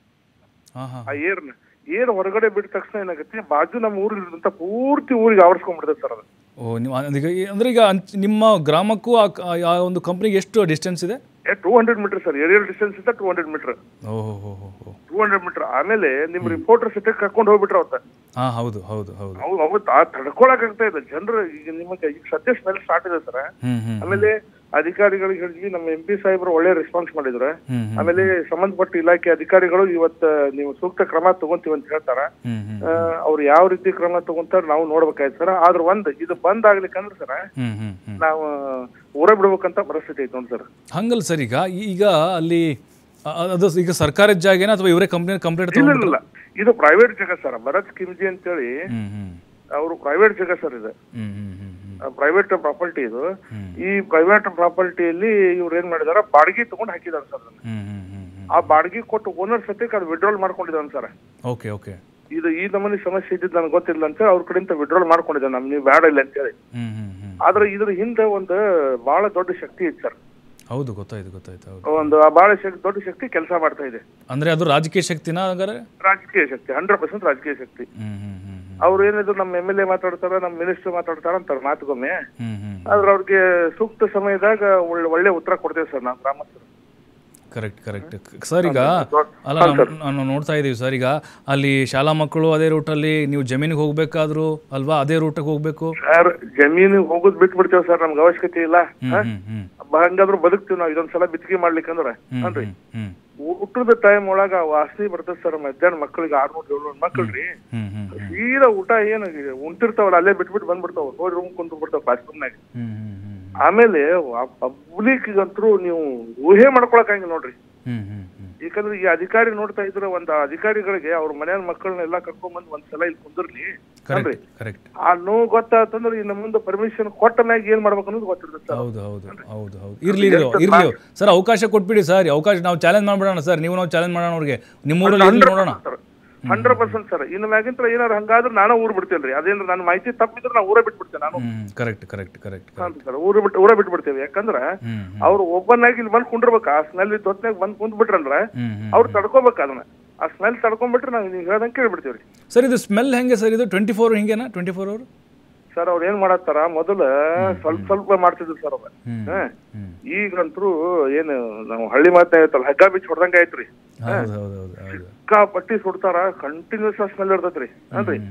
ಹಾಂ ಹಾಂ ಆ ಏರ್ನ ಏರ್ ಹೊರಗಡೆ ಬಿಟ್ಟ ತಕ್ಷಣ ಏನಾಗುತ್ತೆ ಬಾಜು ನಮ್ಮ ಊರಿಲಿರುವಂತ ಪೂರ್ತಿ ಊರಿಗೆ ಆವರಿಸ್ಕೊಂಡ್ಬಿಡ್ತದೆ ಸರ್ ಅದು ಓ ನೀವು ಈಗ ಅಂದರೆ ಈಗ ಅಂಚ್- ನಿಮ್ಮ ಗ್ರಾಮಕ್ಕೂ ಆ ಕ- ಆ ಒಂದು ಕಂಪ್ನಿಗೆ ಎಷ್ಟು ಡಿಸ್ಟೆನ್ಸ್ ಇದೆ two hundred metre sir aerial distance ಇಂದ ಟೂ ಹಂಡ್ರೆಡ್ ಮೀಟರ್ ಓಹೋ ಹೋ ಹೋ ಹೋ ಟೂ ಹಂಡ್ರೆಡ್ ಮೀಟರ್ ಆಮೇಲೆ ನಿಮ್ ರಿಪೋರ್ಟರ್ ಸಿಟ್ಟಕ್ಕೆ ಕರ್ಕೊಂಡು ಹೋಗ್ಬಿಟ್ರ ಅವತ್ತ ಹಾಂ ಹೌದು ಹೌದು ಹೌದು ಅವ್ ಅವತ್ತು ಆ ತಡ್ಕೊಳಕ್ ಆಗ್ತಾ ಇಲ್ಲ ಜನರು ಈಗ ನಿಮಗೆ ಈಗ ಸದ್ಯ ಸ್ಮೆಲ್ ಸ್ಟಾರ್ಟ್ ಇದೆ ಸರ್ ಹ್ಞೂ ಹ್ಞೂ ಆಮೇಲೆ ಅಧಿಕಾರಿಗಳಿಗೆ ಹೇಳಿದ್ವಿ ನಮ್ಮ ಎಂ ಪಿ ಸಾಹೇಬರು ಒಳ್ಳೆ ರೆಸ್ಪಾನ್ಸ್ ಮಾಡಿದ್ರು ಹ್ಮ್, ಹ್ಮ್. ಆಮೇಲೆ ಸಂಬಂಧಪಟ್ಟ ಇಲಾಖೆ ಅಧಿಕಾರಿಗಳು ಇವತ್ತ ನೀವು ಸೂಕ್ತ ಕ್ರಮ ತಗೊಂತೀವಿ ಅಂತ ಹೇಳ್ತಾರ ಹ್ಞೂ ಹ್ಞೂ ಆ, ಅವ್ರು ಯಾವ ರೀತಿ ಕ್ರಮ ತಗೊಂತಾರ ನಾವು ನೋಡ್ಬೇಕಾಯ್ತು ಸರ್ ಆದ್ರ ಒಂದ್ ಇದು ಬಂದ್ ಆಗ್ಲಿಕ್ಕಂದ್ರೆ ಸರ್ ಹ್ಞೂ ಹ್ಞೂ ಹ್ಞೂ ನಾವು ಊರ ಬಿಡ್ಬೇಕಂತ ಪರಿಸ್ಥಿತಿ ಐತೆ ನೋಡಿ ಸರ್ ಹಂಗಲ್ಲ ಸರ್ ಈಗ ಈಗ ಅಲ್ಲಿ ಅ- ಅದು ಈಗ ಸರ್ಕಾರದ ಜಾಗೇನ ಅಥವಾ ಇವರೇ ಕಂಪ್ನಿ ಕಂಪ್ಲೇಂಟ್ ಇಲ್ಲ ಇಲ್ಲ ಇದು ಪ್ರೈವೇಟ್ ಜಾಗ ಸರ್ ಭರತ್ ಕಿಮ್ಜಿ ಅಂತೇಳಿ ಹ್ಞೂ ಹ್ಞೂ ಅವರು ಪ್ರೈವೇಟ್ ಜಾಗ ಸರ್ ಇದು ಹ್ಞೂ ಹ್ಞೂ ಹ್ಞೂ ಹ್ಞೂ ಪ್ರೈವೇಟ್ ಪ್ರಾಪರ್ಟಿ ಇದು ಈ ಪ್ರೈವೇಟ್ ಪ್ರಾಪರ್ಟಿಯಲ್ಲಿ ಇವ್ರು ಏನ್ ಮಾಡಿದಾರ ಬಾಡಿಗೆ ತಗೊಂಡು ಹಾಕಿದಾರೆ ಸರ್ ಅದನ್ನ. ಹ್ಞೂ ಹ್ಞೂ ಹ್ಞೂ ಹ್ಞೂ ಆ ಬಾಡಿಗೆ ಕೊಟ್ಟು ಓನರ್ ಸತ್ಯಕ್ಕೆ ಅದು ವಿಡ್ರಾಲ್ ಮಾಡ್ಕೊಂಡಿದ್ದಾನೆ ಸರ್ ಓಕೆ ಓಕೆ ಇದು ಈ ನಮೂನಿ ಸಮಸ್ಯೆ ಇದ್ದಿದ್ದು ನನಗೆ ಗೊತ್ತಿಲ್ಲ ಅಂತ ಅವ್ರ ಕಡೆಯಿಂದ ವಿಡ್ರಾಲ್ ಮಾಡ್ಕೊಂಡಿದ್ದಾನೆ ನಮ್ ನೀವು ಬೇಡ ಇಲ್ಲ ಅಂತ ಹೇಳಿ ಹ್ಞೂ ಹ್ಞೂ ಹ್ಞೂ ಆದ್ರೆ ಇದ್ರ ಹಿಂದೆ ಒಂದು ಬಹಳ ದೊಡ್ಡ ಶಕ್ತಿ ಇತ್ತು ಸರ್ ಹೌದು ಗೊತ್ತಾಯ್ತು ಗೊತ್ತಾಯ್ತು ಹೌದು ಒಂದು ಆ ಬಹಳ ಶಕ್ತಿ ದೊಡ್ಡ ಶಕ್ತಿ ಕೆಲಸ ಮಾಡ್ತಾ ಇದೆ ಅಂದರೆ ಅದು ರಾಜಕೀಯ ಶಕ್ತಿನಾ ಹಾಗಾದ್ರೆ ರಾಜಕೀಯ ಶಕ್ತಿ ಹಂಡ್ರೆಡ್ ಪರ್ಸೆಂಟ್ ರಾಜಕೀಯ ಶಕ್ತಿ ಹ್ಞೂ ಹ್ಞೂ ಹ್ಞೂ ಅವ್ರು ಏನಿದ್ರು ನಮ್ಮ ಎಮ್ ಎಲ್ ಎ ಮಾತಾಡ್ತಾರ ನಮ್ಮ ಮಿನಿಸ್ಟರ್ ಮಾತಾಡ್ತಾರ ಅಂತಾರ ಮಾತುಗೊಮ್ಮೆ ಹ್ಞೂ ಹ್ಞೂ ಆದ್ರೆ ಅವ್ರಿಗೆ ಸೂಕ್ತ ಸಮಯದಾಗ ಒಳ್ಳೆ ಒಳ್ಳೆ ಉತ್ತರ ಕೊಡ್ತೇವೆ ಸರ್ ನಾವು ಗ್ರಾಮಸ್ಥರು ಕರೆಕ್ಟ್ ಕರೆಕ್ಟ್ ಸರ್ ಈಗ ಅಲ್ಲ ನಾವು ನಾವು ನೋಡ್ತಾ ಇದ್ದೀವಿ ಸರ್ ಈಗ ಅಲ್ಲಿ ಶಾಲಾ ಮಕ್ಕಳು ಅದೇ ರೂಟಲ್ಲಿ ನೀವು ಜಮೀನಿಗೆ ಹೋಗ್ಬೇಕಾದ್ರು ಅಲ್ವಾ ಅದೇ ರೂಟಿಗೆ ಹೋಗ್ಬೇಕು ಸರ್ ಜಮೀನಿಗೆ ಹೋಗೋದ್ ಬಿಟ್ಟು ಬಿಡ್ತೇವೆ ಸರ್ ನಮ್ಗೆ ಅವಶ್ಯಕತೆ ಇಲ್ಲ ಹ್ಮ್ ಹ್ಮ್ ಹ್ಮ್ ಬ- ಹಂಗಾದ್ರೂ ಬದುಕ್ತೀವಿ ನಾವು ಇದೊಂದ್ಸಲ ಬಿತ್ತಿಗೆ ಮಾಡ್ಲಿಕ್ಕಂದ್ರ ಹ್ಮ್ ಅನ್ರಿ ಹ್ಮ್ ಊಟದ ಟೈಮ್ ಒಳಗ ವಾಸನೆ ಬರ್ತದೆ ಸರ್ ಮಧ್ಯಾಹ್ನ ಮಕ್ಕಳಿಗೆ ಆರ್ನೂರ್ ಏಳ್ನೂರ್ ಮಕ್ಕಳ್ರಿ ಹ್ಮ್ ಹ್ಮ್ ಹ್ಮ್ ಸೀದಾ ಊಟ ಏನು ಉಂಟಿರ್ತಾವಲ್ಲ ಅಲ್ಲೇ ಬಿಟ್ಬಿಟ್ಟು ಬಂದ್ಬಿಡ್ತಾವ ಹೋಗಿ ರೂಮ್ ಕುಂತು ಬಿಡ್ತಾವ ಕ್ಲಾಸ್ ರೂಮ್ನಾಗ ಹ್ಮ್ ಹ್ಮ್ ಹ್ಮ್ ಆಮೇಲೆ ಪಬ್ಲಿಕ್ ಅಂತರೂ ನೀವು ಊಹೆ ಮಾಡ್ಕೊಳಕ್ ನೋಡ್ರಿ ಹ್ಮ್ ಹ್ಮ್ ಹ್ಮ್ ಯಾಕಂದ್ರೆ ಈ ಅಧಿಕಾರಿ ನೋಡ್ತಾ ಇದ್ರೆ ಒಂದ್ ಅಧಿಕಾರಿಗಳಿಗೆ ಅವ್ರ ಮನೆಯ ಮಕ್ಕಳನ್ನ ಎಲ್ಲಾ ಕರ್ಕೊಂಡ್ ಬಂದ್ ಒಂದ್ ಸಲ ಇಲ್ಲಿ ಕುಂದಿರ್ಲಿ ಅನ್ರಿ ಕರೆಕ್ಟ್ ಕರೆಕ್ಟ್ ಆ ನೋವು ಗೊತ್ತಾತಂದ್ರೆ ಇನ್ನು ಮುಂದೆ ಪರ್ಮಿಷನ್ ಕೊಟ್ಟ ಮ್ಯಾಗ ಏನ್ ಮಾಡ್ಬೇಕು ಅನ್ನೋದು ಗೊತ್ತಿರ್ತದೆ ಸರ್ ಹೌದು ಹೌದು ಹೌದು ಹೌದು ಇರ್ಲಿ ಇರ್ಲಿ ಇರ್ಲಿ ಸರ್ ಅವಕಾಶ ಕೊಟ್ಬಿಡಿ ಸರ್ ಅವಕಾಶ ನಾವು ಚಾಲೆಂಜ್ ಮಾಡ್ಬಿಡೋಣ ಸರ್ ನೀವು ನಾವು ಚಾಲೆಂಜ್ ಮಾಡೋಣ ಅವ್ರಿಗೆ ನಿಮ್ಮೂರಲ್ಲಿ ಇರ್ಲಿ ನೋಡೋಣ ಹಂಡ್ರೆಡ್ ಪರ್ಸೆಂಟ್ ಸರ್ ಇನ್ನು ಮ್ಯಾಗಿಂತ್ರ ಏನಾರು ಹಂಗಾದ್ರೆ ನಾನು ಊರ್ ಬಿಡ್ತೇನ್ರಿ ಅದೇನ್ರ ನನ್ನ ಮಾಹಿತಿ ತಪ್ಪಿದ್ರೆ ನಾ ಊರೇ ಬಿಟ್ಬಿಡ್ತೇನೆ ನಾನು ಹ್ಮ್ ಕರೆಕ್ಟ್ ಕರೆಕ್ಟ್ ಕರೆಕ್ಟ್ ಸರ್ ಊರು ಬಿಟ್ಟು ಊರೇ ಬಿಟ್ಬಿಡ್ತೇವೆ ಯಾಕಂದ್ರೆ ಹ್ಮ್ ಅವ್ರು ಒಬ್ಬನಾಗಿ ಇಲ್ಲಿ ಬಂದ್ ಕುಂಡಿರ್ಬೇಕು ಆ ಸ್ಮೆಲ್ ಹೊತ್ನಾಗ ಬಂದ್ ಕುಂತ್ ಬಿಟ್ರಂದ್ರ ಹ್ಮ್ ಹ್ಮ್ ಅವ್ರು ತಡ್ಕೋಬೇಕು ಅದನ್ನ ಆ ಸ್ಮೆಲ್ ತಡ್ಕೊಂಡ್ಬಿಟ್ರೆ ನಾವು ನೀವು ಹೇಳ್ದಂಗೆ ಕೇಳ್ಬಿಡ್ತೀವ್ರಿ ಸರ್ ಇದು ಸ್ಮೆಲ್ ಹೆಂಗೆ ಸರ್ ಇದು ಟ್ವೆಂಟಿ ಫೋರ್ ಹಿಂಗೇನಾ ಟ್ವೆಂಟಿ ಫೋರ್ ಅವರು ಸರ್ ಅವ್ರು ಏನ್ ಮಾಡತ್ತಾರ ಮೊದಲ ಸ್ವಲ್ಪ ಸ್ವಲ್ಪ ಮಾಡ್ತಿದ್ರು ಸರ್ ಅವ್ರ ಹ್ಮ್ ಹ? ಹ್ಮ್ ಈಗಂತರೂ ಏನು ನಾವು ಹಳ್ಳಿ ಮಾತೇ ಐತಲ್ಲ ಹಗ್ಗ ಬಿಚ್ಚ ಹೊಡ್ದಂಗ ಐತ್ರಿ ಹೌದು ಹೌದು ಹೌದು ಹೌದು ಸಿಕ್ಕಾ ಪಟ್ಟಿ ಸುಡ್ತಾರ ಕಂಟಿನ್ಯೂಸ್ ಸ್ಮೆಲ್ ಇರ್ತೈತ್ರಿ ಅನ್ರಿ ಹ್ಮ್ ಹ್ಮ್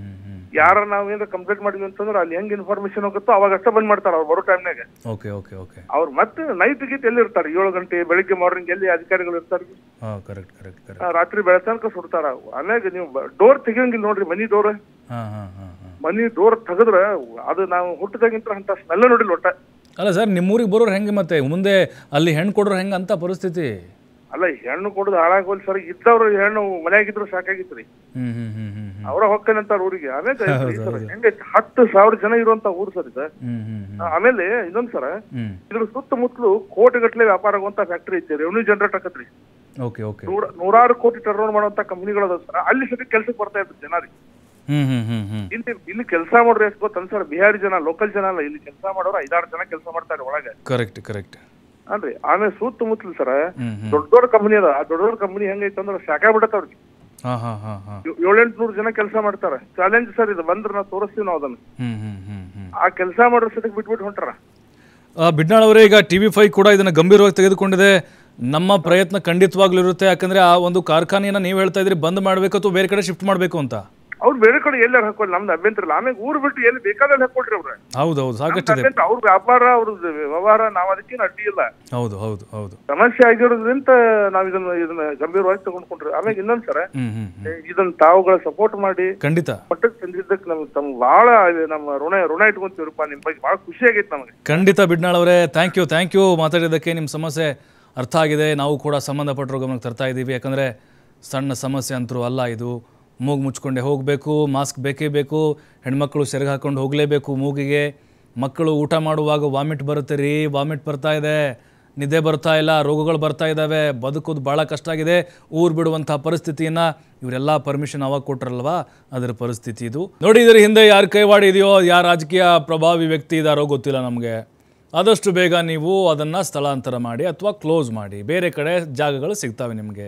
ಯಾರ ನಾವ್ ಏನಾರ ಕಂಪ್ಲೇಂಟ್ ಮಾಡಿದ್ವಿ ಅಂತಂದ್ರೆ ಅಲ್ಲಿ ಹೆಂಗ್ ಇನ್ಫಾರ್ಮೇಶನ್ ಹೋಗುತ್ತೋ ಅವಾಗ ಅಷ್ಟೇ ಬಂದ್ ಮಾಡ್ತಾರ ಅವ್ರು ಬರೋ ಟೈಮ್ನಾಗ ಓಕೆ ಓಕೆ ಓಕೆ ಅವ್ರು ಮತ್ತೆ ನೈಟ್ ಗೀಟ್ ಎಲ್ಲಿ ಇರ್ತಾರೆ ಏಳು ಗಂಟೆ ಬೆಳಿಗ್ಗೆ ಮಾರ್ನಿಂಗ್ ಎಲ್ಲಿ ಅಧಿಕಾರಿಗಳು ಇರ್ತಾರೆ ಹಾಂ ಕರೆಕ್ಟ್ ಕರೆಕ್ಟ್ ಕರೆಕ್ಟ್ ಆ, ರಾತ್ರಿ ಬೆಳತನಕ ಸುಡ್ತಾರ ಅವು. ಆಮ್ಯಾಗ ನೀವು ಡೋರ್ ತೆಗಿಯಂಗಿಲ್ಲ ನೋಡ್ರಿ ಮನಿ ಡೋರ್ ಹಾಂ ಹಾಂ ಹಾಂ ಹಾಂ ಮನಿ ಡೋರ್ ತೆಗೆದ್ರ ಅದು ನಾವು ಹುಟ್ಟದಾಗಿಂತ ಅಂತ ಸ್ಮೆಲ್ಲ ನೋಡಿಲ್ಲ ಒಟ್ಟ ಅಲ್ಲ ಸರ್ ನಿಮ್ಮೂರಿಗೆ ಬರೋರು ಹೆಂಗೆ ಮತ್ತೆ ಮುಂದೆ ಅಲ್ಲಿ ಹೆಣ್ಣು ಕೊಡೋರು ಹೆಂಗೆ ಅಂತ ಪರಿಸ್ಥಿತಿ ಅಲ್ಲ ಹೆಣ್ಣು ಕೊಡುದು ಹಾಳಾಗೋಲ್ ಸರ್ ಇದ್ದವ್ರು ಹೆಣ್ಣು ಮನ್ಯಾಗಿದ್ರು ಸಾಕಾಗಿತ್ರಿ ಹ್ಞೂ ಹ್ಞೂ ಹ್ಞೂ ಹ್ಞೂ ಹ್ಞೂ ಅವರ ಹೊಕ್ಕನಂತಾರ ಊರಿಗೆ ಆಮೇಲೆ ಹೆಂಗೈತಿ ಹತ್ತು ಸಾವಿರ ಜನ ಇರುವಂತ ಊರು ಸರ್ ಇದು ಹ್ಞೂ ಹ್ಞೂ ಹ್ಞೂ ಆಮೇಲೆ ಇನ್ನೊಂದ್ ಸರ ಹ್ಞೂ ಇದ್ರ ಸುತ್ತಮುತ್ತಲು ಕೋಟಿಗಟ್ಲೆ ವ್ಯಾಪಾರ ಆಗುವಂತ ಫ್ಯಾಕ್ಟರಿ ಐತಿ ರೆವೆನ್ಯೂ ಜನರೇಟ್ ಆಕತ್ರಿ ಓಕೆ ಓಕೆ ನೂರ ನೂರಾರು ಕೋಟಿ ಟರ್ನ್ ಓವರ್ ಮಾಡುವಂತ ಕಂಪನಿಗಳು ಅದಾವ ಸರ್ ಅಲ್ಲಿ ಸತಿ ಕೆಲ್ಸಕ್ಕೆ ಬರ್ತಾ ಇದ್ರು ಜನ ರೀ ಹ್ಞೂ ಹ್ಞೂ ಹ್ಞೂ ಹ್ಞೂ ಇಲ್ಲಿ ಇಲ್ಲಿ ಕೆಲಸ ಮಾಡೋರು ಎಷ್ಟು ಗೊತ್ತ ಸರ್ ಬಿಹಾರಿ ಜನ ಲೋಕಲ್ ಜನ ಅಲ್ಲ ಇಲ್ಲಿ ಕೆಲಸ ಮಾಡೋರು ಐದಾರು ಜನ ಕೆಲಸ ಮಾಡ್ತಾರೆ ಒಳಗೆ ಕರೆಕ್ಟ್ ಕರೆಕ್ಟ್ ಅನ್ರಿ ಆಮೇಲೆ ಸುತ್ತಮುತ್ತಲು ಸರ ಹ್ಞೂ ಹ್ಞೂ ದೊಡ್ಡ ದೊಡ್ಡ ಕಂಪನಿ ಅದ ಆ ದೊಡ್ಡ ದೊಡ್ಡ ಕಂಪನಿ ಹೆಂಗೈತೆ ಅಂದ್ರೆ ಸಾಕಾಗ್ಬಿಡತ್ತವ್ರಿಗೆ ಹಾಂ ಹಾಂ ಹಾಂ ಹಾಂ ಏಳೆಂಟು ನೂರು ಜನ ಕೆಲಸ ಮಾಡ್ತಾರೆ ಚಾಲೆಂಜ್ ಸರ್ ಇದು ಬಂದ್ರೆ ನಾವು ತೋರಿಸ್ತೀವಿ ನಾವು ಅದನ್ನ ಹ್ಞೂ ಹ್ಞೂ ಹ್ಞೂ ಹ್ಞೂ ಆ ಕೆಲಸ ಮಾಡೋ ಸತಿಗೆ ಬಿಟ್ಬಿಟ್ಟು ಹೊಂಟಾರ ಬಿಡ್ನಾಳ್ ಅವರೇ ಈಗ ಟಿ ವಿ ಫೈ ಕೂಡ ಇದನ್ನು ಗಂಭೀರವಾಗಿ ತೆಗೆದುಕೊಂಡಿದೆ ನಮ್ಮ ಪ್ರಯತ್ನ ಖಂಡಿತವಾಗ್ಲೂ ಇರುತ್ತೆ ಯಾಕಂದ್ರೆ ಆ ಒಂದು ಕಾರ್ಖಾನೆಯನ್ನ ನೀವು ಹೇಳ್ತಾ ಇದ್ರಿ ಬಂದ್ ಮಾಡಬೇಕು ಅಥವಾ ಬೇರೆ ಕಡೆ ಶಿಫ್ಟ್ ಮಾಡಬೇಕು ಅಂತ ಅವ್ರು ಬೇರೆ ಕಡೆ ಎಲ್ಲಾರು ಹಾಕೊಳ್ಳಿ ನಮ್ದು ಅಭ್ಯಂತರ ಇಲ್ಲ ಆಮೇಲೆ ಊರು ಬಿಟ್ಟು ಎಲ್ಲಿ ಬೇಕಾದಲ್ಲಿ ಹಾಕೊಳ್ರಿ ಅವ್ರ ಹೌದು ಹೌದು ಸಾಕಷ್ಟಿದೆ ಅವ್ರ ವ್ಯಾಪಾರ ಅವ್ರದ್ದು ವ್ಯವಹಾರ ನಾವ್ ಅದಕ್ಕೇನು ಅಡ್ಡಿ ಇಲ್ಲ ಹೌದು ಹೌದು ಹೌದು ಸಮಸ್ಯೆ ಆಗಿರೋದ್ರಿಂದ ನಾವ್ ಇದನ್ನ ಇದನ್ನ ಗಂಭೀರವಾಗಿ ತಗೊಂಡ್ಕೊಂಡ್ರಿ ಆಮೇಲೆ ಇನ್ನೊಂದ್ ಸರ ಹ್ಮ್ ಹ್ಮ್ ಹ್ಮ್. ಇದನ್ನ ತಾವುಗಳ ಸಪೋರ್ಟ್ ಮಾಡಿ ಖಂಡಿತ ಮಟ್ಟಕ್ಕೆ ತಂದಿದ್ದಕ್ಕೆ ನಮ್ಗೆ ತಮ್ಗೆ ಬಹಳ ಇದು ನಮ್ಮ ಋಣ ಋಣ ಇಟ್ಕೊಂತೀವ್ರಪ್ಪ ನಿಮ್ ಬಗ್ಗೆ ಬಹಳ ಖುಷಿ ಆಗೈತೆ ನಮಗೆ ಖಂಡಿತ ಬಿಡ್ನಾಳ್ ಅವರೇ ಥ್ಯಾಂಕ್ ಯು ಥ್ಯಾಂಕ್ ಯು ಮಾತಾಡಿದ್ದಕ್ಕೆ ನಿಮ್ಮ ಸಮಸ್ಯೆ ಅರ್ಥ ಆಗಿದೆ ನಾವು ಕೂಡ ಸಂಬಂಧಪಟ್ಟರು ಗಮನಕ್ಕೆ ತರ್ತಾ ಇದ್ದೀವಿ ಯಾಕಂದರೆ ಸಣ್ಣ ಸಮಸ್ಯೆ ಅಂತರೂ ಅಲ್ಲ ಇದು ಮೂಗು ಮುಚ್ಕೊಂಡೆ ಹೋಗಬೇಕು ಮಾಸ್ಕ್ ಬೇಕೇ ಬೇಕು ಹೆಣ್ಮಕ್ಳು ಸೆರಗು ಹಾಕೊಂಡು ಹೋಗಲೇಬೇಕು ಮೂಗಿಗೆ ಮಕ್ಕಳು ಊಟ ಮಾಡುವಾಗ ವಾಮಿಟ್ ಬರುತ್ತೆ ರೀ ವಾಮಿಟ್ ಬರ್ತಾ ಇದೆ ನಿದ್ದೆ ಬರ್ತಾ ಇಲ್ಲ ರೋಗಗಳು ಬರ್ತಾ ಇದ್ದಾವೆ ಬದುಕೋದು ಭಾಳ ಕಷ್ಟ ಆಗಿದೆ ಊರು ಬಿಡುವಂಥ ಪರಿಸ್ಥಿತಿಯನ್ನು ಇವರೆಲ್ಲ ಪರ್ಮಿಷನ್ ಅವಾಗ ಕೊಟ್ರಲ್ವಾ ಅದರ ಪರಿಸ್ಥಿತಿ ಇದು ನೋಡಿ ಇದರ ಹಿಂದೆ ಯಾರು ಕೈವಾಡ ಇದೆಯೋ ಯಾರು ರಾಜಕೀಯ ಪ್ರಭಾವಿ ವ್ಯಕ್ತಿ ಇದ್ದಾರೋ ಗೊತ್ತಿಲ್ಲ ನಮಗೆ ಆದಷ್ಟು ಬೇಗ ನೀವು ಅದನ್ನು ಸ್ಥಳಾಂತರ ಮಾಡಿ ಅಥವಾ ಕ್ಲೋಸ್ ಮಾಡಿ ಬೇರೆ ಕಡೆ ಜಾಗಗಳು ಸಿಗ್ತವೆ ನಿಮಗೆ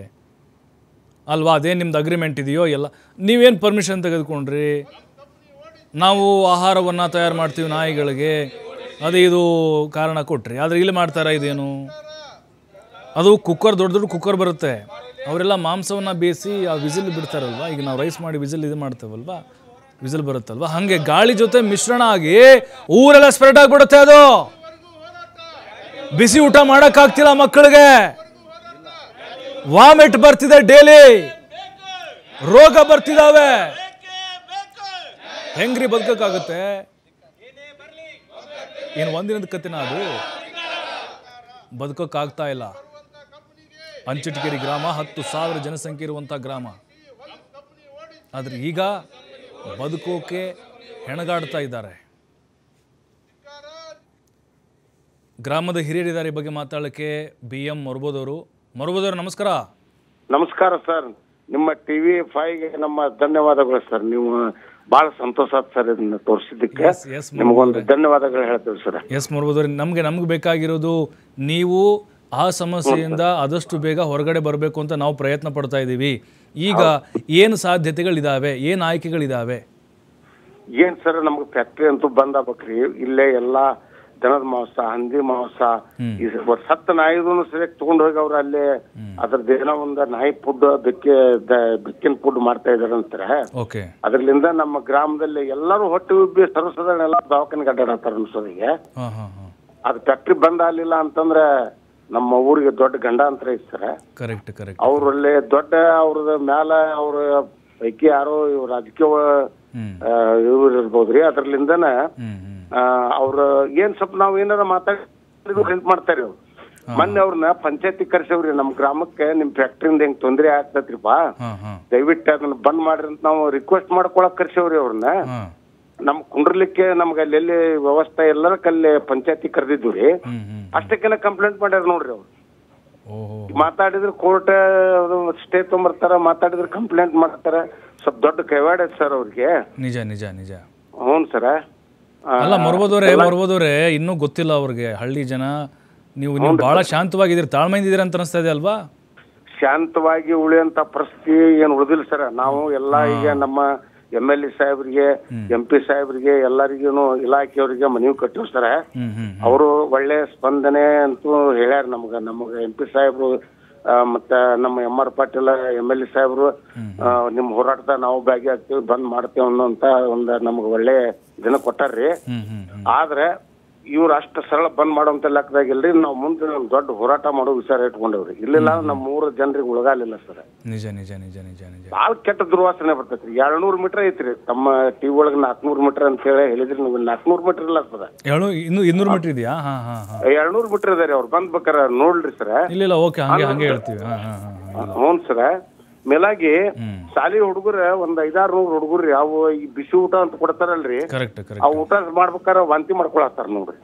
ಅಲ್ವಾ ಅದೇನು ನಿಮ್ದು ಅಗ್ರಿಮೆಂಟ್ ಇದೆಯೋ ಎಲ್ಲ ನೀವೇನು ಪರ್ಮಿಷನ್ ತೆಗೆದುಕೊಂಡ್ರಿ ನಾವು ಆಹಾರವನ್ನು ತಯಾರು ಮಾಡ್ತೀವಿ ನಾಯಿಗಳಿಗೆ ಅದು ಇದು ಕಾರಣ ಕೊಟ್ರಿ ಆದರೆ ಇಲ್ಲಿ ಮಾಡ್ತಾರ ಇದೇನು ಅದು ಕುಕ್ಕರ್ ದೊಡ್ಡ ದೊಡ್ಡ ಕುಕ್ಕರ್ ಬರುತ್ತೆ ಅವರೆಲ್ಲ ಮಾಂಸವನ್ನು ಬೇಯಿಸಿ ಆ ವಿಸಿಲ್ ಬಿಡ್ತಾರಲ್ವ ಈಗ ನಾವು ರೈಸ್ ಮಾಡಿ ವಿಸಿಲ್ ಇದು ಮಾಡ್ತೇವಲ್ವಾ ವಿಸಿಲ್ ಬರುತ್ತಲ್ವ ಹಾಗೆ ಗಾಳಿ ಜೊತೆ ಮಿಶ್ರಣ ಆಗಿ ಊರೆಲ್ಲ ಸ್ಪ್ರೆಡ್ ಆಗಿಬಿಡುತ್ತೆ ಅದು ಬಿಸಿ ಊಟ ಮಾಡೋಕ್ಕಾಗ್ತಿಲ್ಲ ಮಕ್ಕಳಿಗೆ ವಾಮಿಟ್ ಬರ್ತಿದೆ ಡೈಲಿ ರೋಗ ಬರ್ತಿದಾವೆ ಹೆಂಗ್ರಿ ಬದುಕಕ್ಕಾಗುತ್ತೆ ಏನು ಒಂದಿನದ ಕತೆನ ಅದು ಬದುಕೋಕ್ಕಾಗ್ತಾ ಇಲ್ಲ ಅಂಚಟಗಿರಿ ಗ್ರಾಮ ಹತ್ತು ಸಾವಿರ ಜನಸಂಖ್ಯೆ ಇರುವಂಥ ಗ್ರಾಮ ಆದರೆ ಈಗ ಬದುಕೋಕೆ ಹೆಣಗಾಡ್ತಾ ಇದ್ದಾರೆ ಗ್ರಾಮದ ಹಿರಿಯರಿದ್ದಾರೆ ಈ ಬಗ್ಗೆ ಮಾತಾಡಲಿಕ್ಕೆ ಬಿ ಎಂ ಮೊರಬೋದವರು ಮೊರಬೋದವರು ನಮಸ್ಕಾರ ನಮಸ್ಕಾರ ಸರ್ ನಿಮ್ಮ ಟಿವಿ ಫೈವ್ಗೆ ನಮ್ಮ ಧನ್ಯವಾದಗಳು ಸರ್ ನೀವು ಬಹಳ ಸಂತೋಷ ಆಯ್ತು ಸರ್ ಇದನ್ನ ತೋರಿಸಿದ್ದಕ್ಕೆ Yes, yes, ನಿಮಗೊಂದು ಧನ್ಯವಾದಗಳು ಹೇಳ್ತೇವೆ ಸರ್ ಎಸ್ ಮೊರಬೋದವ್ರೆ ನಮಗೆ ನಮ್ಗೆ ಬೇಕಾಗಿರೋದು ನೀವು ಆ ಸಮಸ್ಯೆಯಿಂದ ಆದಷ್ಟು ಬೇಗ ಹೊರಗಡೆ ಬರಬೇಕು ಅಂತ ನಾವು ಪ್ರಯತ್ನ ಪಡ್ತಾ ಇದ್ದೀವಿ ಈಗ ಏನು ಸಾಧ್ಯತೆಗಳಿದಾವೆ ಏನು ಆಯ್ಕೆಗಳಿದಾವೆ ಏನ್ ಸರ್ ನಮ್ಗೆ ಫ್ಯಾಕ್ಟ್ರಿ ಅಂತೂ ಬಂದ್ ಆಗ್ಬೇಕ್ರಿ ಇಲ್ಲೇ ಎಲ್ಲಾ ದನದ ಮಾಂಸ ಹಂದಿ ಮಾಂಸ ಈ ಸ- ಸತ್ತ ನಾಯಿದೂ ಸರಿಯಾಗಿ ತಗೊಂಡ್ ಹೋಗಿ ಅವ್ರು ಅಲ್ಲೇ ಅದ್ರದ್ದು ಏನೋ ಒಂದ್ ನಾಯಿ ಫುಡ್ ಬೆಕ್ಕೆ ದ- ಬೆಕ್ಕಿನ ಫುಡ್ ಮಾಡ್ತಾ ಇದಾರೆ ಅಂತಾರೆ ಓಕೆ ಅದ್ರಲಿಂದ ನಮ್ಮ ಗ್ರಾಮದಲ್ಲಿ ಎಲ್ಲರೂ ಹೊಟ್ಟೆ ಉಬ್ಬಿ ಸರ್ವಸಾಧಾರಣ ಎಲ್ಲ ದವಾಖಾನೆಗೆ ಅಡ್ಡಾಡತ್ತಾರ ಅನ್ಸೋದಿಗೆ ಹಾಂ ಹಾಂ ಹಾಂ ಅದು ಫ್ಯಾಕ್ಟ್ರಿ ಬಂದ್ ಆಗ್ಲಿಲ್ಲ ಅಂತಂದ್ರೆ ನಮ್ಮ ಊರಿಗೆ ದೊಡ್ಡ ಗಂಡಾಂತರ ಐತಿ ಸರ್ ಕರೆಕ್ಟ್ ಕರೆಕ್ಟ್ ಅವ್ರಲ್ಲಿ ದೊಡ್ಡ ಅವ್ರದ ಮ್ಯಾಲ ಅವ್ರ ಪೈಕಿ ಯಾರೋ ಇವ್ರ ರಾಜಕೀಯ ಹ್ಮ್. ಇವ್ರು ಇರ್ಬೋದ್ರಿ ಅದ್ರಲಿಂದನ ಹ್ಮ್ ಹ್ಮ್ ಅವ್ರ ಏನ್ ಸ್ವಲ್ಪ ನಾವ್ ಏನಾರ ಮಾತಾಡಿ ಹೆಲ್ಪ್ ಮಾಡ್ತಾರಿ ಅವ್ರು ಮೊನ್ನೆ ಅವ್ರನ್ನ ಪಂಚಾಯತಿ ಕರ್ಸವ್ರಿ ನಮ್ ಗ್ರಾಮಕ್ಕೆ ನಿಮ್ ಫ್ಯಾಕ್ಟ್ರಿಯಿಂದ ಹೆಂಗ್ ತೊಂದ್ರೆ ಆಗ್ತೈತ್ರಿಪ್ಪ ಹಾಂ ಹಾಂ ದಯವಿಟ್ಟು ಅದನ್ನ ಬಂದ್ ಮಾಡ್ರಿ ಅಂತ ನಾವು ರಿಕ್ವೆಸ್ಟ್ ಮಾಡ್ಕೊಳಕ್ ಕರ್ಸವ್ರಿ ಅವ್ರನ್ನ ಹಾಂ ನಮ್ ಕುಂಡ್ರಲಿಕ್ಕೆ ನಮ್ಗೆ ಅಲ್ಲಿ ಎಲ್ಲಿ ವ್ಯವಸ್ಥೆ ಎಲ್ಲರ ಕಲ್ಲಿ ಪಂಚಾಯತಿ ಕರೆದಿದ್ದು ರೀ ಹ್ಮ್ ಹ್ಮ್ ಅಷ್ಟಕ್ಕೆಲ್ಲ ಕಂಪ್ಲೇಂಟ್ ಮಾಡ್ಯಾರ ನೋಡ್ರಿ ಅವ್ರು ಓಹೋ ಮಾತಾಡಿದ್ರೆ ಕೋರ್ಟ್ ಸ್ಟೇ ತೊಂಬರ್ತಾರ ಮಾತಾಡಿದ್ರೆ ಕಂಪ್ಲೇಂಟ್ ಮಾಡ್ತಾರ ಸ್ವಲ್ಪ ದೊಡ್ಡ ಕೈವಾಡ ಐತೆ ಸರ್ ಅವ್ರಿಗೆ ನಿಜ ನಿಜ ನಿಜ ಹ್ಞೂ ಸರ ಅಲ್ಲ ಮೊರಬೋದವ್ರೆ ಮೊರಬೋದವ್ರೆ ಇನ್ನೂ ಗೊತ್ತಿಲ್ಲ ಅವ್ರಿಗೆ ಹಳ್ಳಿ ಜನ ನೀವು ನೀವು ಭಾಳ ಶಾಂತವಾಗಿದ್ದೀರಿ ತಾಳ್ಮೆಯಿಂದಿದ್ದೀರಿ ಅಂತ ಅನಿಸ್ತಾ ಇದೆ ಅಲ್ವಾ ಶಾಂತವಾಗಿ ಉಳಿಯಂತ ಪರಿಸ್ಥಿತಿ ಏನ್ ಉಳಿದಿಲ್ಲ ಸರ್ ನಾವು ಎಲ್ಲಾ ಈಗ ನಮ್ಮ ಎಮ್ ಎಲ್ ಎ ಸಾಹೇಬ್ರಿಗೆ ಎಂ ಪಿ ಸಾಹೇಬ್ರಿಗೆ ಎಲ್ಲರಿಗೂ ಇಲಾಖೆಯವರಿಗೆ ಮನವಿ ಕಟ್ಟಿವ್ ಸರ ಹ್ಮ್ ಹ್ಮ್ ಅವರು ಒಳ್ಳೆ ಸ್ಪಂದನೆ ಅಂತೂ ಹೇಳ್ಯಾರ ನಮ್ಗ ನಮಗ ಎಂ ಪಿ ಸಾಹೇಬ್ರು ಆ, ಮತ್ತೆ ನಮ್ಮ M R Patil M L A ಸಾಹೇಬರು ಆ, ನಿಮ್ಮ ಹೋರಾಟದ ನಾವು ಭಾಗಿಯಾಗ್ತೀವಿ ಬಂದ್ ಮಾಡ್ತೇವೆ ಅನ್ನೋಂತ ಒಂದು ನಮ್ಗೆ ಒಳ್ಳೆ ಇದನ್ನ ಕೊಟ್ಟಾರ್ರಿ ಹ್ಮ್ ಹ್ಮ್ ಹ್ಮ್ ಆದ್ರೆ ಇವ್ರು ಅಷ್ಟು ಸರಳ ಬಂದ್ ಮಾಡೋಂತ ಲೆಕ್ಕದಾಗಿಲ್ರಿ ನಾವು ಮುಂದೆ ಒಂದ್ ದೊಡ್ಡ ಹೋರಾಟ ಮಾಡೋ ವಿಚಾರ ಇಟ್ಕೊಂಡೇವ್ರಿ ಇಲ್ಲಿಲ್ಲ ನಮ್ಮ ಊರ ಜನರಿಗೆ ಉಳಗಾಲಿಲ್ಲ ಸರ್ ನಿಜ ನಿಜ ನಿಜ ನಿಜ ನಿಜ ಭಾಳ ಕೆಟ್ಟ ದುರ್ವಾಸನೆ ಬರ್ತೈತ್ರಿ ಎರಡ್ನೂರು ಮೀಟರ್ ಐತ್ರಿ ತಮ್ಮ ಟಿವಿ ಒಳಗೆ ನಾಲ್ಕನೂರು ಮೀಟರ್ ಅಂತ ಹೇಳಿ ಹೇಳಿದ್ರಿ ನೀವು ನಾಲ್ಕನೂರು ಮೀಟರ್ ಇಲ್ಲ ಸರ್ ಹೇಳು ಇನ್ನು ಇನ್ನೂರು ಮೀಟರ್ ಇದೆಯಾ ಹಾಂ ಹಾಂ ಹಾಂ ಎರಡ್ನೂರು ಮೀಟರ್ ಅದ ರೀ ಅವ್ರು ಬಂದ್ ಬೇಕಾರ ನೋಡ್ರಿ ಸರ್ ಇಲ್ಲ ಇಲ್ಲ ಓಕೆ ಹಂಗೆ ಹಂಗೆ ಹೇಳ್ತೀವಿ ಹಾಂ ಹಾಂ ಹಾಂ ಹ್ಞೂ ಸರ ಮೇಲಾಗಿ ಶಾಲಿ ಹುಡುಗರ ಒಂದ್ ಐದಾರು ನೂರು ಹುಡುಗರು ಅವು ಈ ಬಿಸಿ ಊಟ ಅಂತ ಕೊಡ್ತಾರಲ್ರಿ ಕರೆಕ್ಟ್ ಆ ಕರೆಕ್ಟ್ ಊಟ ಮಾಡ್ಬೇಕಾರ ವಾಂತಿ ಮಾಡ್ಕೊಳತ್ತಾರ ನೋಡ್ರಿ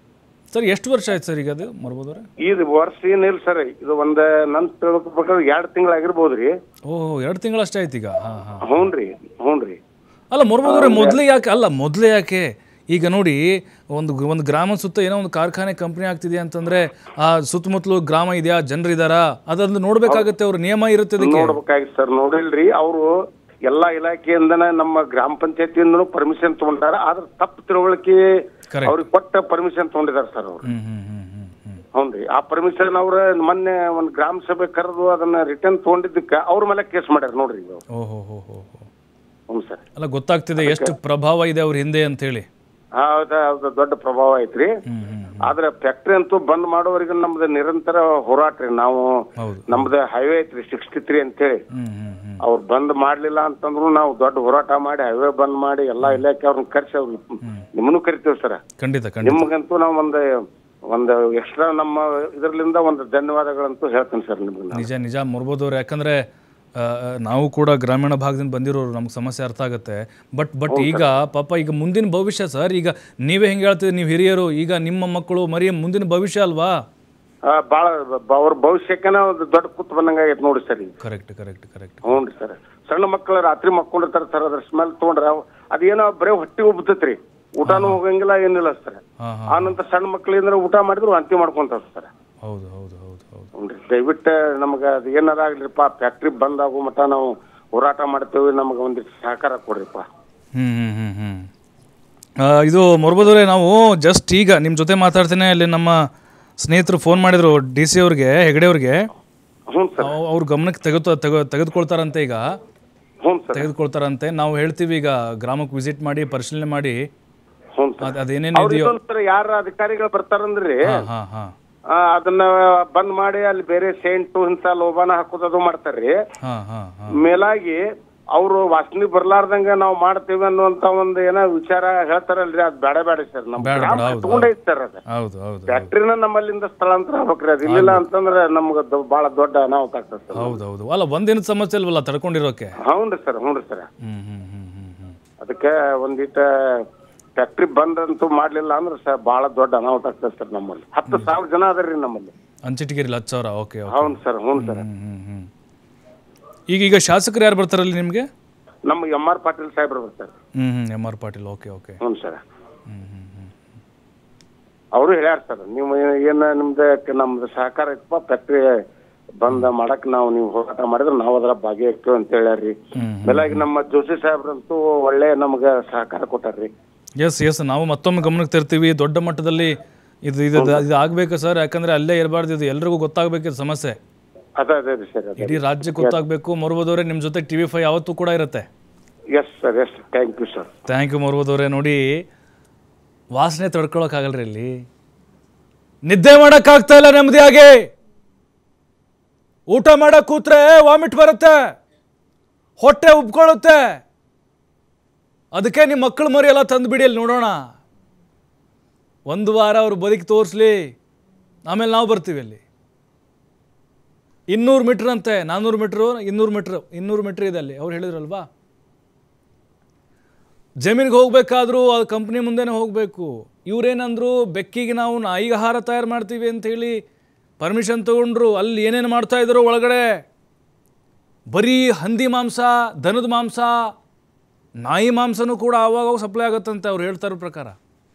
ಸರ್ ಎಷ್ಟು ವರ್ಷ ಆಯ್ತು ಸರ್ ಈಗ ಅದು ಮರ್ಬೋದವ್ರೆ ಇದು ವರ್ಷ ಏನಿಲ್ಲ ಸರ್ ಇದು ಒಂದ್ ನನ್ ತಿಳ್ಕೊಬೇಕಾದ್ರೆ ಎರಡ್ ತಿಂಗಳಾಗಿರ್ಬೋದ್ರಿ ಓಹ್ ಎರಡು ತಿಂಗಳಷ್ಟೇ ಆಯ್ತು ಈಗ ಹಾಂ ಹಾಂ ಹ್ಞೂನ್ರಿ ಹ್ಞೂನ್ರಿ ಅಲ್ಲ ಮರ್ಬೋದವ್ರೆ ಮೊದಲೇ ಯಾಕೆ ಅಲ್ಲ ಮೊದಲೇ ಯಾಕೆ ಈಗ ನೋಡಿ ಒಂದು ಗ್- ಒಂದು ಗ್ರಾಮದ ಸುತ್ತ ಏನೋ ಒಂದು ಕಾರ್ಖಾನೆ ಕಂಪ್ನಿ ಆಗ್ತಿದೆ ಅಂತಂದ್ರೆ ಆ ಸುತ್ತಮುತ್ತಲು ಗ್ರಾಮ ಇದೆಯಾ ಜನರು ಇದಾರಾ ಅದನ್ನು ನೋಡ್ಬೇಕಾಗತ್ತೆ ಅವ್ರ ನಿಯಮ ಇರುತ್ತೆ ಅದಕ್ಕೆ ನೋಡ್ಬೇಕಾಗಿತ್ತು ಸರ್ ನೋಡಿಲ್ರಿ ಅವರು ಎಲ್ಲಾ ಇಲಾಖೆಯಿಂದನ ನಮ್ಮ ಗ್ರಾಮ ಪಂಚಾಯತಿಯಿಂದನೂ ಪರ್ಮಿಷನ್ ತಗೊಂಡಾರ ಆದ್ರ ತಪ್ಪು ತಿಳುವಳಿಕೆ Correct. ಅವ್ರಿಗೆ ಕೊಟ್ಟ ಪರ್ಮಿಷನ್ ತಗೊಂಡಿದಾರ ಸರ್ ಅವ್ರು ಹ್ಮ್ ಹ್ಮ್ ಹ್ಮ್ ಹ್ಮ್ ಹ್ಮ್ ಹೌನ್ರಿ ಆ ಪರ್ಮಿಷನ್ ಅವ್ರ ಮೊನ್ನೆ ಒಂದ್ ಗ್ರಾಮ ಸಭೆ ಕರೆದು ಅದನ್ನ ರಿಟರ್ನ್ ತಗೊಂಡಿದ್ದಕ್ಕ ಅವ್ರ ಮೇಲೆ ಕೇಸ್ ಮಾಡ್ಯಾರ ನೋಡ್ರಿ ಈಗ ಅವ್ರು. ಓಹೋ ಹೋ ಹೋ ಹೋ ಹ್ಞೂ ಸರ್ ಅಲ್ಲ ಗೊತ್ತಾಗ್ತಿದೆ ಎಷ್ಟು ಪ್ರಭಾವ ಇದೆ ಅವ್ರ ಹಿಂದೆ ಅಂತ ಹೇಳಿ ಹೌದಾ ಹೌದು ದೊಡ್ಡ ಪ್ರಭಾವ ಐತ್ರಿ ಹ್ಮ್ ಹ್ಮ್ ಆದ್ರೆ ಫ್ಯಾಕ್ಟ್ರಿ ಅಂತೂ ಬಂದ್ ಮಾಡೋವರೆಗೆ ನಮ್ದು ನಿರಂತರ ಹೋರಾಟ ರೀ ನಾವು ಹೌದು ನಮ್ದು ಹೈವೇ ಐತ್ರಿ ಸಿಕ್ಸ್ಟಿ ತ್ರೀ ಅಂತೇಳಿ ಹ್ಮ್ ಹ್ಮ್ ಹ್ಮ್ ಅವ್ರು ಬಂದ್ ಮಾಡ್ಲಿಲ್ಲ ಅಂತಂದ್ರು ನಾವು ದೊಡ್ಡ ಹೋರಾಟ ಮಾಡಿ ಹೈವೇ ಬಂದ್ ಮಾಡಿ ಎಲ್ಲಾ ಇಲಾಖೆ ಅವ್ರನ್ನ ಕರ್ಸಿ ಅವ್ರು ನಿಮ್ಮನ್ನು ಕರಿತೀವಿ ಸರ್ ಖಂಡಿತ ಖಂಡಿತ ನಿಮ್ಗಂತೂ ನಾವು ಒಂದು ಒಂದು ಎಕ್ಸ್ಟ್ರಾ ನಮ್ಮ ಇದರ್ಲಿಂದ ಒಂದು ಧನ್ಯವಾದಗಳಂತೂ ಹೇಳ್ತೀನಿ ಸರ್ ನಿಮ್ಗೆ ನಾನು. ನಿಜ ನಿಜ ಮುರ್ಬೋದವ್ರು ಯಾಕಂದ್ರೆ ಆ, ಆ, ನಾವು ಕೂಡ ಗ್ರಾಮೀಣ ಭಾಗದಿಂದ ಬಂದಿರೋರು ನಮ್ಗೆ ಸಮಸ್ಯೆ ಅರ್ಥ ಆಗುತ್ತೆ ಬಟ್ ಬಟ್ ಈಗ ಪಾಪ ಈಗ ಮುಂದಿನ ಭವಿಷ್ಯ ಸರ್ ಈಗ ನೀವೇ ಹೆಂಗೆ ಹೇಳ್ತೀರಿ ನೀವು ಹಿರಿಯರು ಈಗ ನಿಮ್ಮ ಮಕ್ಕಳು ಮರಿ ಮುಂದಿನ ಭವಿಷ್ಯ ಅಲ್ವಾ ಆ, ಬಾಳ ಬ- ಅವ್ರ ಭವಿಷ್ಯಕ್ಕನ ಒಂದು ದೊಡ್ಡ ಕೂತ್ ಬಂದಂಗ ಆಗೈತೆ ನೋಡಿ ಸರ್ ಈಗ ಕರೆಕ್ಟ್ ಕರೆಕ್ಟ್ ಕರೆಕ್ಟ್ ಹ್ಞೂ ರೀ ಸರ್ ಸಣ್ಣ ಮಕ್ಕಳು ರಾತ್ರಿ ಮಕ್ಕೊಂಡಿರ್ತಾರ ಸರ್ ಅದ್ರ ಸ್ಮೆಲ್ ತೊಗೊಂಡ್ರ ಅದೇನೋ ಬರೀ ಹೊಟ್ಟೆ ಉಬ್ತೈತ್ರಿ ಊಟನೂ ಹೋಗಂಗಿಲ್ಲ ಏನಿಲ್ಲ ಸರ್ ಹಾಂ ಹಾಂ ಆ ನಂತರ ಸಣ್ಣ ಮಕ್ಳಿಂದ್ರ ಊಟ ಮಾಡಿದ್ರು ವಾಂತಿ ಮಾಡ್ಕೊಂತಾರ ಸರ್ ಹೌದು ಹೌದು ಹೌದು ಹೌದು ಹ್ಞೂ ದಯವಿಟ್ಟು ನಮ್ಗೆ ಅದು ಏನಾರ ಆಗ್ಲಿಪ್ಪ ಫ್ಯಾಕ್ಟ್ರಿ ಬಂದ್ ಆಗೋ ಮಟ್ಟ ನಾವು ಹೋರಾಟ ಮಾಡ್ತೇವೆ ನಮಗೆ ಒಂದಿಷ್ಟು ಸಹಕಾರ ಕೊಡ್ರಿಪ್ಪ ಹ್ಮ್ ಹ್ಮ್ ಹ್ಮ್ ಹ್ಮ್ ಆ, ಇದು ಮೊರ್ಬೋದವ್ರೆ ನಾವು ಜಸ್ಟ್ ಈಗ ನಿಮ್ಮ ಜೊತೆ ಮಾತಾಡ್ತೇನೆ ಅಲ್ಲಿ ನಮ್ಮ ಸ್ನೇಹಿತರು ಫೋನ್ ಮಾಡಿದ್ರು ಡಿ ಸಿ ಅವ್ರಿಗೆ ಹೆಗಡೆ ಅವ್ರಿಗೆ ಹ್ಞೂ ಸರ್ ಅವ್- ಅವ್ರ ಗಮನಕ್ಕೆ ತೆಗೆದು ತೆಗೆ ತೆಗೆದುಕೊಳ್ತಾರಂತೆ ಈಗ ಹ್ಞೂ ಸರ್ ತೆಗೆದುಕೊಳ್ತಾರಂತೆ ನಾವು ಹೇಳ್ತೀವಿ ಈಗ ಗ್ರಾಮಕ್ಕೆ ವಿಸಿಟ್ ಮಾಡಿ ಪರಿಶೀಲನೆ ಮಾಡಿ ಹ್ಞೂ ಸರ್ ಅದ್- ಅದೇನೇನು ಅವ್ರು ಇದೆಯೋ ಇದೊಂದ್ ಸರ್ ಯಾರ ಅಧಿಕಾರಿಗಳು ಬರ್ತಾರಂದ್ರಿ ಹಾಂ ಹಾಂ ಹಾಂ ಆ, ಅದನ್ನ ಬಂದ್ ಮಾಡಿ ಅಲ್ಲಿ ಬೇರೆ ಸೆಂಟು ಇಂತ ಲೋಬಾನ ಹಾಕೋದು ಮಾಡ್ತಾರ್ರಿ ಹಾಂ ಹಾಂ ಹಾಂ ಮೇಲಾಗಿ ಅವರು ವಾಸನೆ ಬರ್ಲಾರ್ದಂಗ ನಾವು ಮಾಡ್ತೇವೆ ಅನ್ನುವಂತ ಒಂದು ಏನೋ ವಿಚಾರ ಹೇಳ್ತಾರಲ್ರಿ ಅದ್ ಬೇಡ ಬೇಡ ಸರ್ ನಮ್ ಬೇಡ, ಗ್ರಾಮ ಬೇಡ, ಹೌದು, ಕಟ್ಕೊಂಡೈತಿ ಸರ್ ಅದ ಹೌದು ಹೌದು ಫ್ಯಾಕ್ಟ್ರಿನ ನಮ್ಮಲ್ಲಿಂದ ಸ್ಥಳಾಂತರ ಆಗ್ಬೇಕ್ರಿ ಅದ್ ಇಲ್ಲಿಲ್ಲ ಅಂತಂದ್ರೆ ನಮ್ಗ ದ- ಬಹಳ ದೊಡ್ಡ ಅನಾಹುತ ಆಗ್ತದೆ ಸರ್ ಹೌದು ಹೌದು ಅಲ್ಲ ಒಂದಿನದ ಸಮಸ್ಯೆ ಇಲ್ವಲ್ಲ ತಡ್ಕೊಂಡಿರೋಕೆ ಹೌನ್ರಿ ಸರ್ ಹ್ಞೂನ್ರಿ ಸರ್ ಹ್ಮ್ ಹ್ಮ್ ಹ್ಮ್ ಹ್ಮ್ ಹ್ಮ್ ಅದಕ್ಕೆ ಒಂದಿಟ ಫ್ಯಾಕ್ಟ್ರಿ ಬಂದಂತೂ ಮಾಡ್ಲಿಲ್ಲ ಅಂದ್ರೆ ಸರ್ ಬಹಳ ದೊಡ್ಡ ಅನಾಹುತ ಆಗ್ತದೆ ಸರ್ ನಮ್ಮಲ್ಲಿ ಹತ್ತು ಸಾವಿರ ಜನ ಅದರಿ ನಮ್ಮಲ್ಲಿ ಅಂಚಿಟಿಗಿರಿಲ್ಲ ಹತ್ತು ಸಾವಿರ ಓಕೆ ಓಕೆ ಹೌನ್ ಸರ್ ಹ್ಞೂ ಸರ್ ಹ್ಮ್ ಹ್ಮ್ ಹ್ಮ್ ಈಗ ಈಗ ಶಾಸಕರು ಯಾರು ಬರ್ತಾರಲ್ಲಿ ನಿಮಗೆ ನಮ್ಮ ಎಂ ಆರ್ ಪಾಟೀಲ್ ಸಾಹೇಬ್ರು ಬರ್ತಾರೆ ಹ್ಮ್ ಹ್ಮ್ M R Patil okay okay ಹ್ಞೂ ಸರ್ ಅವರು ಹೇಳ್ಯಾರ ಸರ್ ನೀವು ಏ- ಏನ ನಿಮ್ದು ಕ- ನಮ್ದು ಸಹಕಾರ ಐತಪ್ಪ ಫ್ಯಾಕ್ಟ್ರಿ ಬಂದ ಮಾಡಕ್ ನಾವು ನೀವು ಹೋರಾಟ ಮಾಡಿದ್ರೆ ನಾವು ಅದರ ಭಾಗಿಯಾಗ್ತೀವಿ ಅಂತ ಹೇಳ್ಯಾರ್ರಿ ಮೇಲಾಗಿ ನಮ್ಮ ಜೋಶಿ ಸಾಹೇಬ್ರಂತೂ ಒಳ್ಳೆ ನಮ್ಗ ಸಹಕಾರ ಕೊಟ್ಟಾರ್ರಿ ಎಸ್ ಎಸ್ ನಾವು ಮತ್ತೊಮ್ಮೆ ಗಮನಕ್ಕೆ ತರ್ತೀವಿ ದೊಡ್ಡ ಮಟ್ಟದಲ್ಲಿ ಇದು ಇದು ಇದು ಆಗಬೇಕು ಸರ್ ಯಾಕಂದ್ರೆ ಅಲ್ಲೇ ಇರಬಾರ್ದು ಇದು ಎಲ್ರಿಗೂ ಗೊತ್ತಾಗಬೇಕು ಇದು ಸಮಸ್ಯೆ ಅದ ಅದೇ ರೀ ಸರ್ ಅದೇ ಇಡೀ ರಾಜ್ಯಕ್ಕೆ ಗೊತ್ತಾಗಬೇಕು ಮರುಬೋದವ್ರೆ ನಿಮ್ಮ ಜೊತೆ ಟಿ ವಿ ಫೈ ಯಾವತ್ತೂ ಕೂಡ ಇರುತ್ತೆ yes sir yes thank you sir thank you ಮರುಬೋದವ್ರೆ ನೋಡಿ ವಾಸನೆ ತಡ್ಕೊಳಕ್ಕಾಗಲ್ರಿ ಇಲ್ಲಿ ನಿದ್ದೆ ಮಾಡೋಕ್ಕಾಗ್ತಾ ಇಲ್ಲ ನೆಮ್ಮದಿಯಾಗಿ ಊಟ ಮಾಡಕ್ ಕೂತ್ರೆ ವಾಮಿಟ್ ಬರುತ್ತೆ ಹೊಟ್ಟೆ ಉಬ್ಕೊಳ್ಳುತ್ತೆ ಅದಕ್ಕೆ ನಿಮ್ಮ ಮಕ್ಕಳು ಮರಿ ಎಲ್ಲ ತಂದುಬಿಡಿ ಅಲ್ಲಿ ನೋಡೋಣ ಒಂದು ವಾರ ಅವ್ರು ಬದುಕಿ ತೋರಿಸ್ಲಿ ಆಮೇಲೆ ನಾವು ಬರ್ತೀವಿ ಅಲ್ಲಿ ಇನ್ನೂರು ಮೀಟ್ರ್ ಅಂತೆ ನಾನ್ನೂರು ಮೀಟ್ರು ಇನ್ನೂರು ಮೀಟ್ರ್ ಇನ್ನೂರು ಮೀಟ್ರ್ ಇದೆ ಅಲ್ಲಿ ಅವ್ರು ಹೇಳಿದ್ರಲ್ವಾ ಜಮೀನಿಗೆ ಹೋಗ್ಬೇಕಾದ್ರೂ ಅದು ಕಂಪ್ನಿ ಮುಂದೆನೇ ಹೋಗಬೇಕು ಇವ್ರೇನಂದ್ರು ಬೆಕ್ಕಿಗೆ ನಾವು ನಾಯಿಗೆ ಆಹಾರ ತಯಾರು ಮಾಡ್ತೀವಿ ಅಂತ ಹೇಳಿ ಪರ್ಮಿಷನ್ ತಗೊಂಡ್ರು ಅಲ್ಲಿ ಏನೇನು ಮಾಡ್ತಾ ಇದ್ರು ಒಳಗಡೆ ಬರೀ ಹಂದಿ ಮಾಂಸ ದನದ ಮಾಂಸ ನಾಯಿ ಮಾಂಸನೂ ಕೂಡ ಆವಾಗ ಸಪ್ಲೈ ಆಗುತ್ತಂತೆ ಅವ್ರು ಹೇಳ್ತಾ ಇರೋ ಪ್ರಕಾರ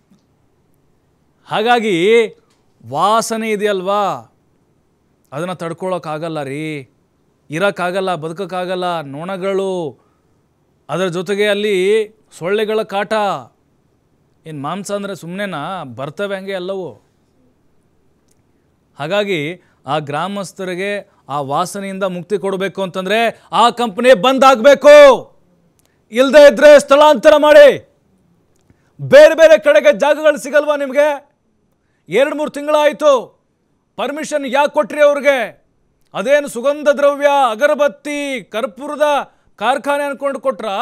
ಹಾಗಾಗಿ ವಾಸನೆ ಇದೆಯಲ್ವಾ ಅದನ್ನು ತಡ್ಕೊಳಕ್ಕಾಗಲ್ಲ ರೀ ಇರೋಕ್ಕಾಗಲ್ಲ ಬದುಕೋಕ್ಕಾಗಲ್ಲ ನೊಣಗಳು ಅದರ ಜೊತೆಗೆ ಅಲ್ಲಿ ಸೊಳ್ಳೆಗಳ ಕಾಟ ಇನ್ನು ಮಾಂಸ ಅಂದರೆ ಸುಮ್ಮನೆನಾ ಬರ್ತವೆ ಹಂಗೆ ಎಲ್ಲವೂ ಹಾಗಾಗಿ ಆ ಗ್ರಾಮಸ್ಥರಿಗೆ ಆ ವಾಸನೆಯಿಂದ ಮುಕ್ತಿ ಕೊಡಬೇಕು ಅಂತಂದರೆ ಆ ಕಂಪನಿ ಬಂದ್ ಆಗಬೇಕು ಇಲ್ಲದೇ ಇದ್ದರೆ ಸ್ಥಳಾಂತರ ಮಾಡಿ ಬೇರೆ ಬೇರೆ ಕಡೆಗೆ ಜಾಗಗಳು ಸಿಗಲ್ವಾ ನಿಮಗೆ ಎರಡು ಮೂರು ತಿಂಗಳಾಯಿತು ಪರ್ಮಿಷನ್ ಯಾಕೆ ಕೊಟ್ರಿ ಅವ್ರಿಗೆ ಅದೇನು ಸುಗಂಧ ದ್ರವ್ಯ ಅಗರಬತ್ತಿ ಕರ್ಪೂರದ ಕಾರ್ಖಾನೆ ಅನ್ಕೊಂಡು ಕೊಟ್ರಾ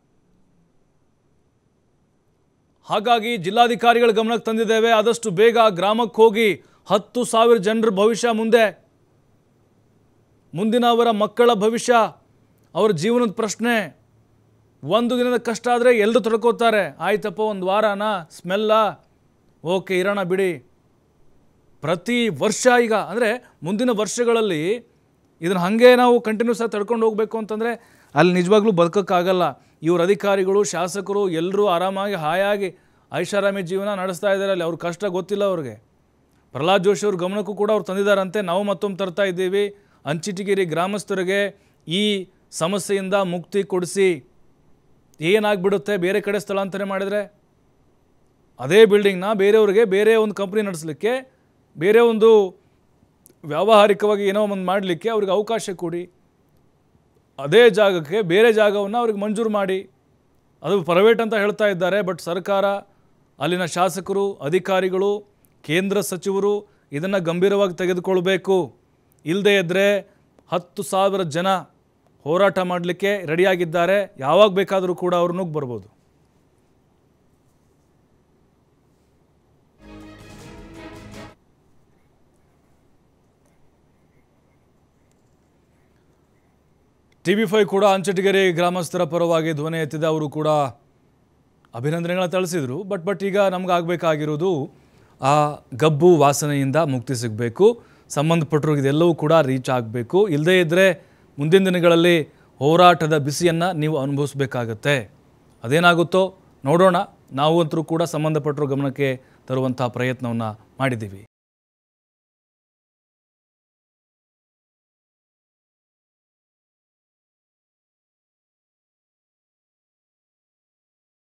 ಹಾಗಾಗಿ ಜಿಲ್ಲಾಧಿಕಾರಿಗಳ ಗಮನಕ್ಕೆ ತಂದಿದ್ದೇವೆ ಆದಷ್ಟು ಬೇಗ ಗ್ರಾಮಕ್ಕೆ ಹೋಗಿ ಹತ್ತು ಸಾವಿರ ಜನರ ಭವಿಷ್ಯ ಮುಂದೆ ಮುಂದಿನ ಅವರ ಮಕ್ಕಳ ಭವಿಷ್ಯ ಅವರ ಜೀವನದ ಪ್ರಶ್ನೆ ಒಂದು ದಿನದ ಕಷ್ಟ ಆದರೆ ಎಲ್ಲರೂ ತೊಡ್ಕೋತಾರೆ ಆಯ್ತಪ್ಪ ಒಂದು ವಾರನ ಸ್ಮೆಲ್ಲ ಓಕೆ ಇರೋಣ ಬಿಡಿ ಪ್ರತಿ ವರ್ಷ ಈಗ ಅಂದರೆ ಮುಂದಿನ ವರ್ಷಗಳಲ್ಲಿ ಇದನ್ನು ಹಾಗೆ ನಾವು ಕಂಟಿನ್ಯೂಸ್ ಆಗಿ ತಡ್ಕೊಂಡು ಹೋಗಬೇಕು ಅಂತಂದರೆ ಅಲ್ಲಿ ನಿಜವಾಗ್ಲೂ ಬದುಕೋಕ್ಕಾಗಲ್ಲ ಇವ್ರ ಅಧಿಕಾರಿಗಳು ಶಾಸಕರು ಎಲ್ಲರೂ ಆರಾಮಾಗಿ ಹಾಯಾಗಿ ಐಷಾರಾಮಿ ಜೀವನ ನಡೆಸ್ತಾ ಇದ್ದಾರೆ ಅಲ್ಲಿ ಅವ್ರ ಕಷ್ಟ ಗೊತ್ತಿಲ್ಲ ಅವ್ರಿಗೆ ಪ್ರಹ್ಲಾದ್ ಜೋಶಿ ಅವ್ರ ಗಮನಕ್ಕೂ ಕೂಡ ಅವ್ರು ತಂದಿದ್ದಾರಂತೆ ನಾವು ಮತ್ತೊಮ್ಮೆ ತರ್ತಾ ಇದ್ದೀವಿ ಅಂಚಿಟಿಗಿರಿ ಗ್ರಾಮಸ್ಥರಿಗೆ ಈ ಸಮಸ್ಯೆಯಿಂದ ಮುಕ್ತಿ ಕೊಡಿಸಿ ಏನಾಗ್ಬಿಡುತ್ತೆ ಬೇರೆ ಕಡೆ ಸ್ಥಳಾಂತರ ಮಾಡಿದರೆ ಅದೇ ಬಿಲ್ಡಿಂಗ್ನ ಬೇರೆಯವ್ರಿಗೆ ಬೇರೆ ಒಂದು ಕಂಪ್ನಿ ನಡೆಸಲಿಕ್ಕೆ ಬೇರೆ ಒಂದು ವ್ಯಾವಹಾರಿಕವಾಗಿ ಏನೋ ಒಂದು ಮಾಡಲಿಕ್ಕೆ ಅವ್ರಿಗೆ ಅವಕಾಶ ಕೊಡಿ ಅದೇ ಜಾಗಕ್ಕೆ ಬೇರೆ ಜಾಗವನ್ನು ಅವ್ರಿಗೆ ಮಂಜೂರು ಮಾಡಿ ಅದು ಪ್ರೈವೇಟ್ ಅಂತ ಹೇಳ್ತಾ ಇದ್ದಾರೆ ಬಟ್ ಸರ್ಕಾರ ಅಲ್ಲಿನ ಶಾಸಕರು ಅಧಿಕಾರಿಗಳು ಕೇಂದ್ರ ಸಚಿವರು ಇದನ್ನು ಗಂಭೀರವಾಗಿ ತೆಗೆದುಕೊಳ್ಬೇಕು ಇಲ್ಲದೇ ಇದ್ದರೆ ಹತ್ತು ಸಾವಿರ ಜನ ಹೋರಾಟ ಮಾಡಲಿಕ್ಕೆ ರೆಡಿಯಾಗಿದ್ದಾರೆ ಯಾವಾಗ ಬೇಕಾದರೂ ಕೂಡ ಅವ್ರು ನುಗ್ಗಿ ಬರ್ಬೋದು ಟಿ ವಿ ಫೈ ಕೂಡ ಅಂಚಟಗೆರೆ ಗ್ರಾಮಸ್ಥರ ಪರವಾಗಿ ಧ್ವನಿ ಎತ್ತಿದ ಅವರು ಕೂಡ ಅಭಿನಂದನೆಗಳ ತಿಳಿಸಿದರು ಬಟ್ ಬಟ್ ಈಗ ನಮ್ಗೆ ಆಗಬೇಕಾಗಿರೋದು ಆ ಗಬ್ಬು ವಾಸನೆಯಿಂದ ಮುಕ್ತಿ ಸಿಗಬೇಕು ಸಂಬಂಧಪಟ್ಟರು ಇದೆಲ್ಲವೂ ಕೂಡ ರೀಚ್ ಆಗಬೇಕು ಇಲ್ಲದೇ ಇದ್ದರೆ ಮುಂದಿನ ದಿನಗಳಲ್ಲಿ ಹೋರಾಟದ ಬಿಸಿಯನ್ನು ನೀವು ಅನುಭವಿಸ್ಬೇಕಾಗತ್ತೆ ಅದೇನಾಗುತ್ತೋ ನೋಡೋಣ ನಾವು ಅಂತರೂ ಕೂಡ ಸಂಬಂಧಪಟ್ಟರು ಗಮನಕ್ಕೆ ತರುವಂಥ ಪ್ರಯತ್ನವನ್ನು ಮಾಡಿದ್ದೀವಿ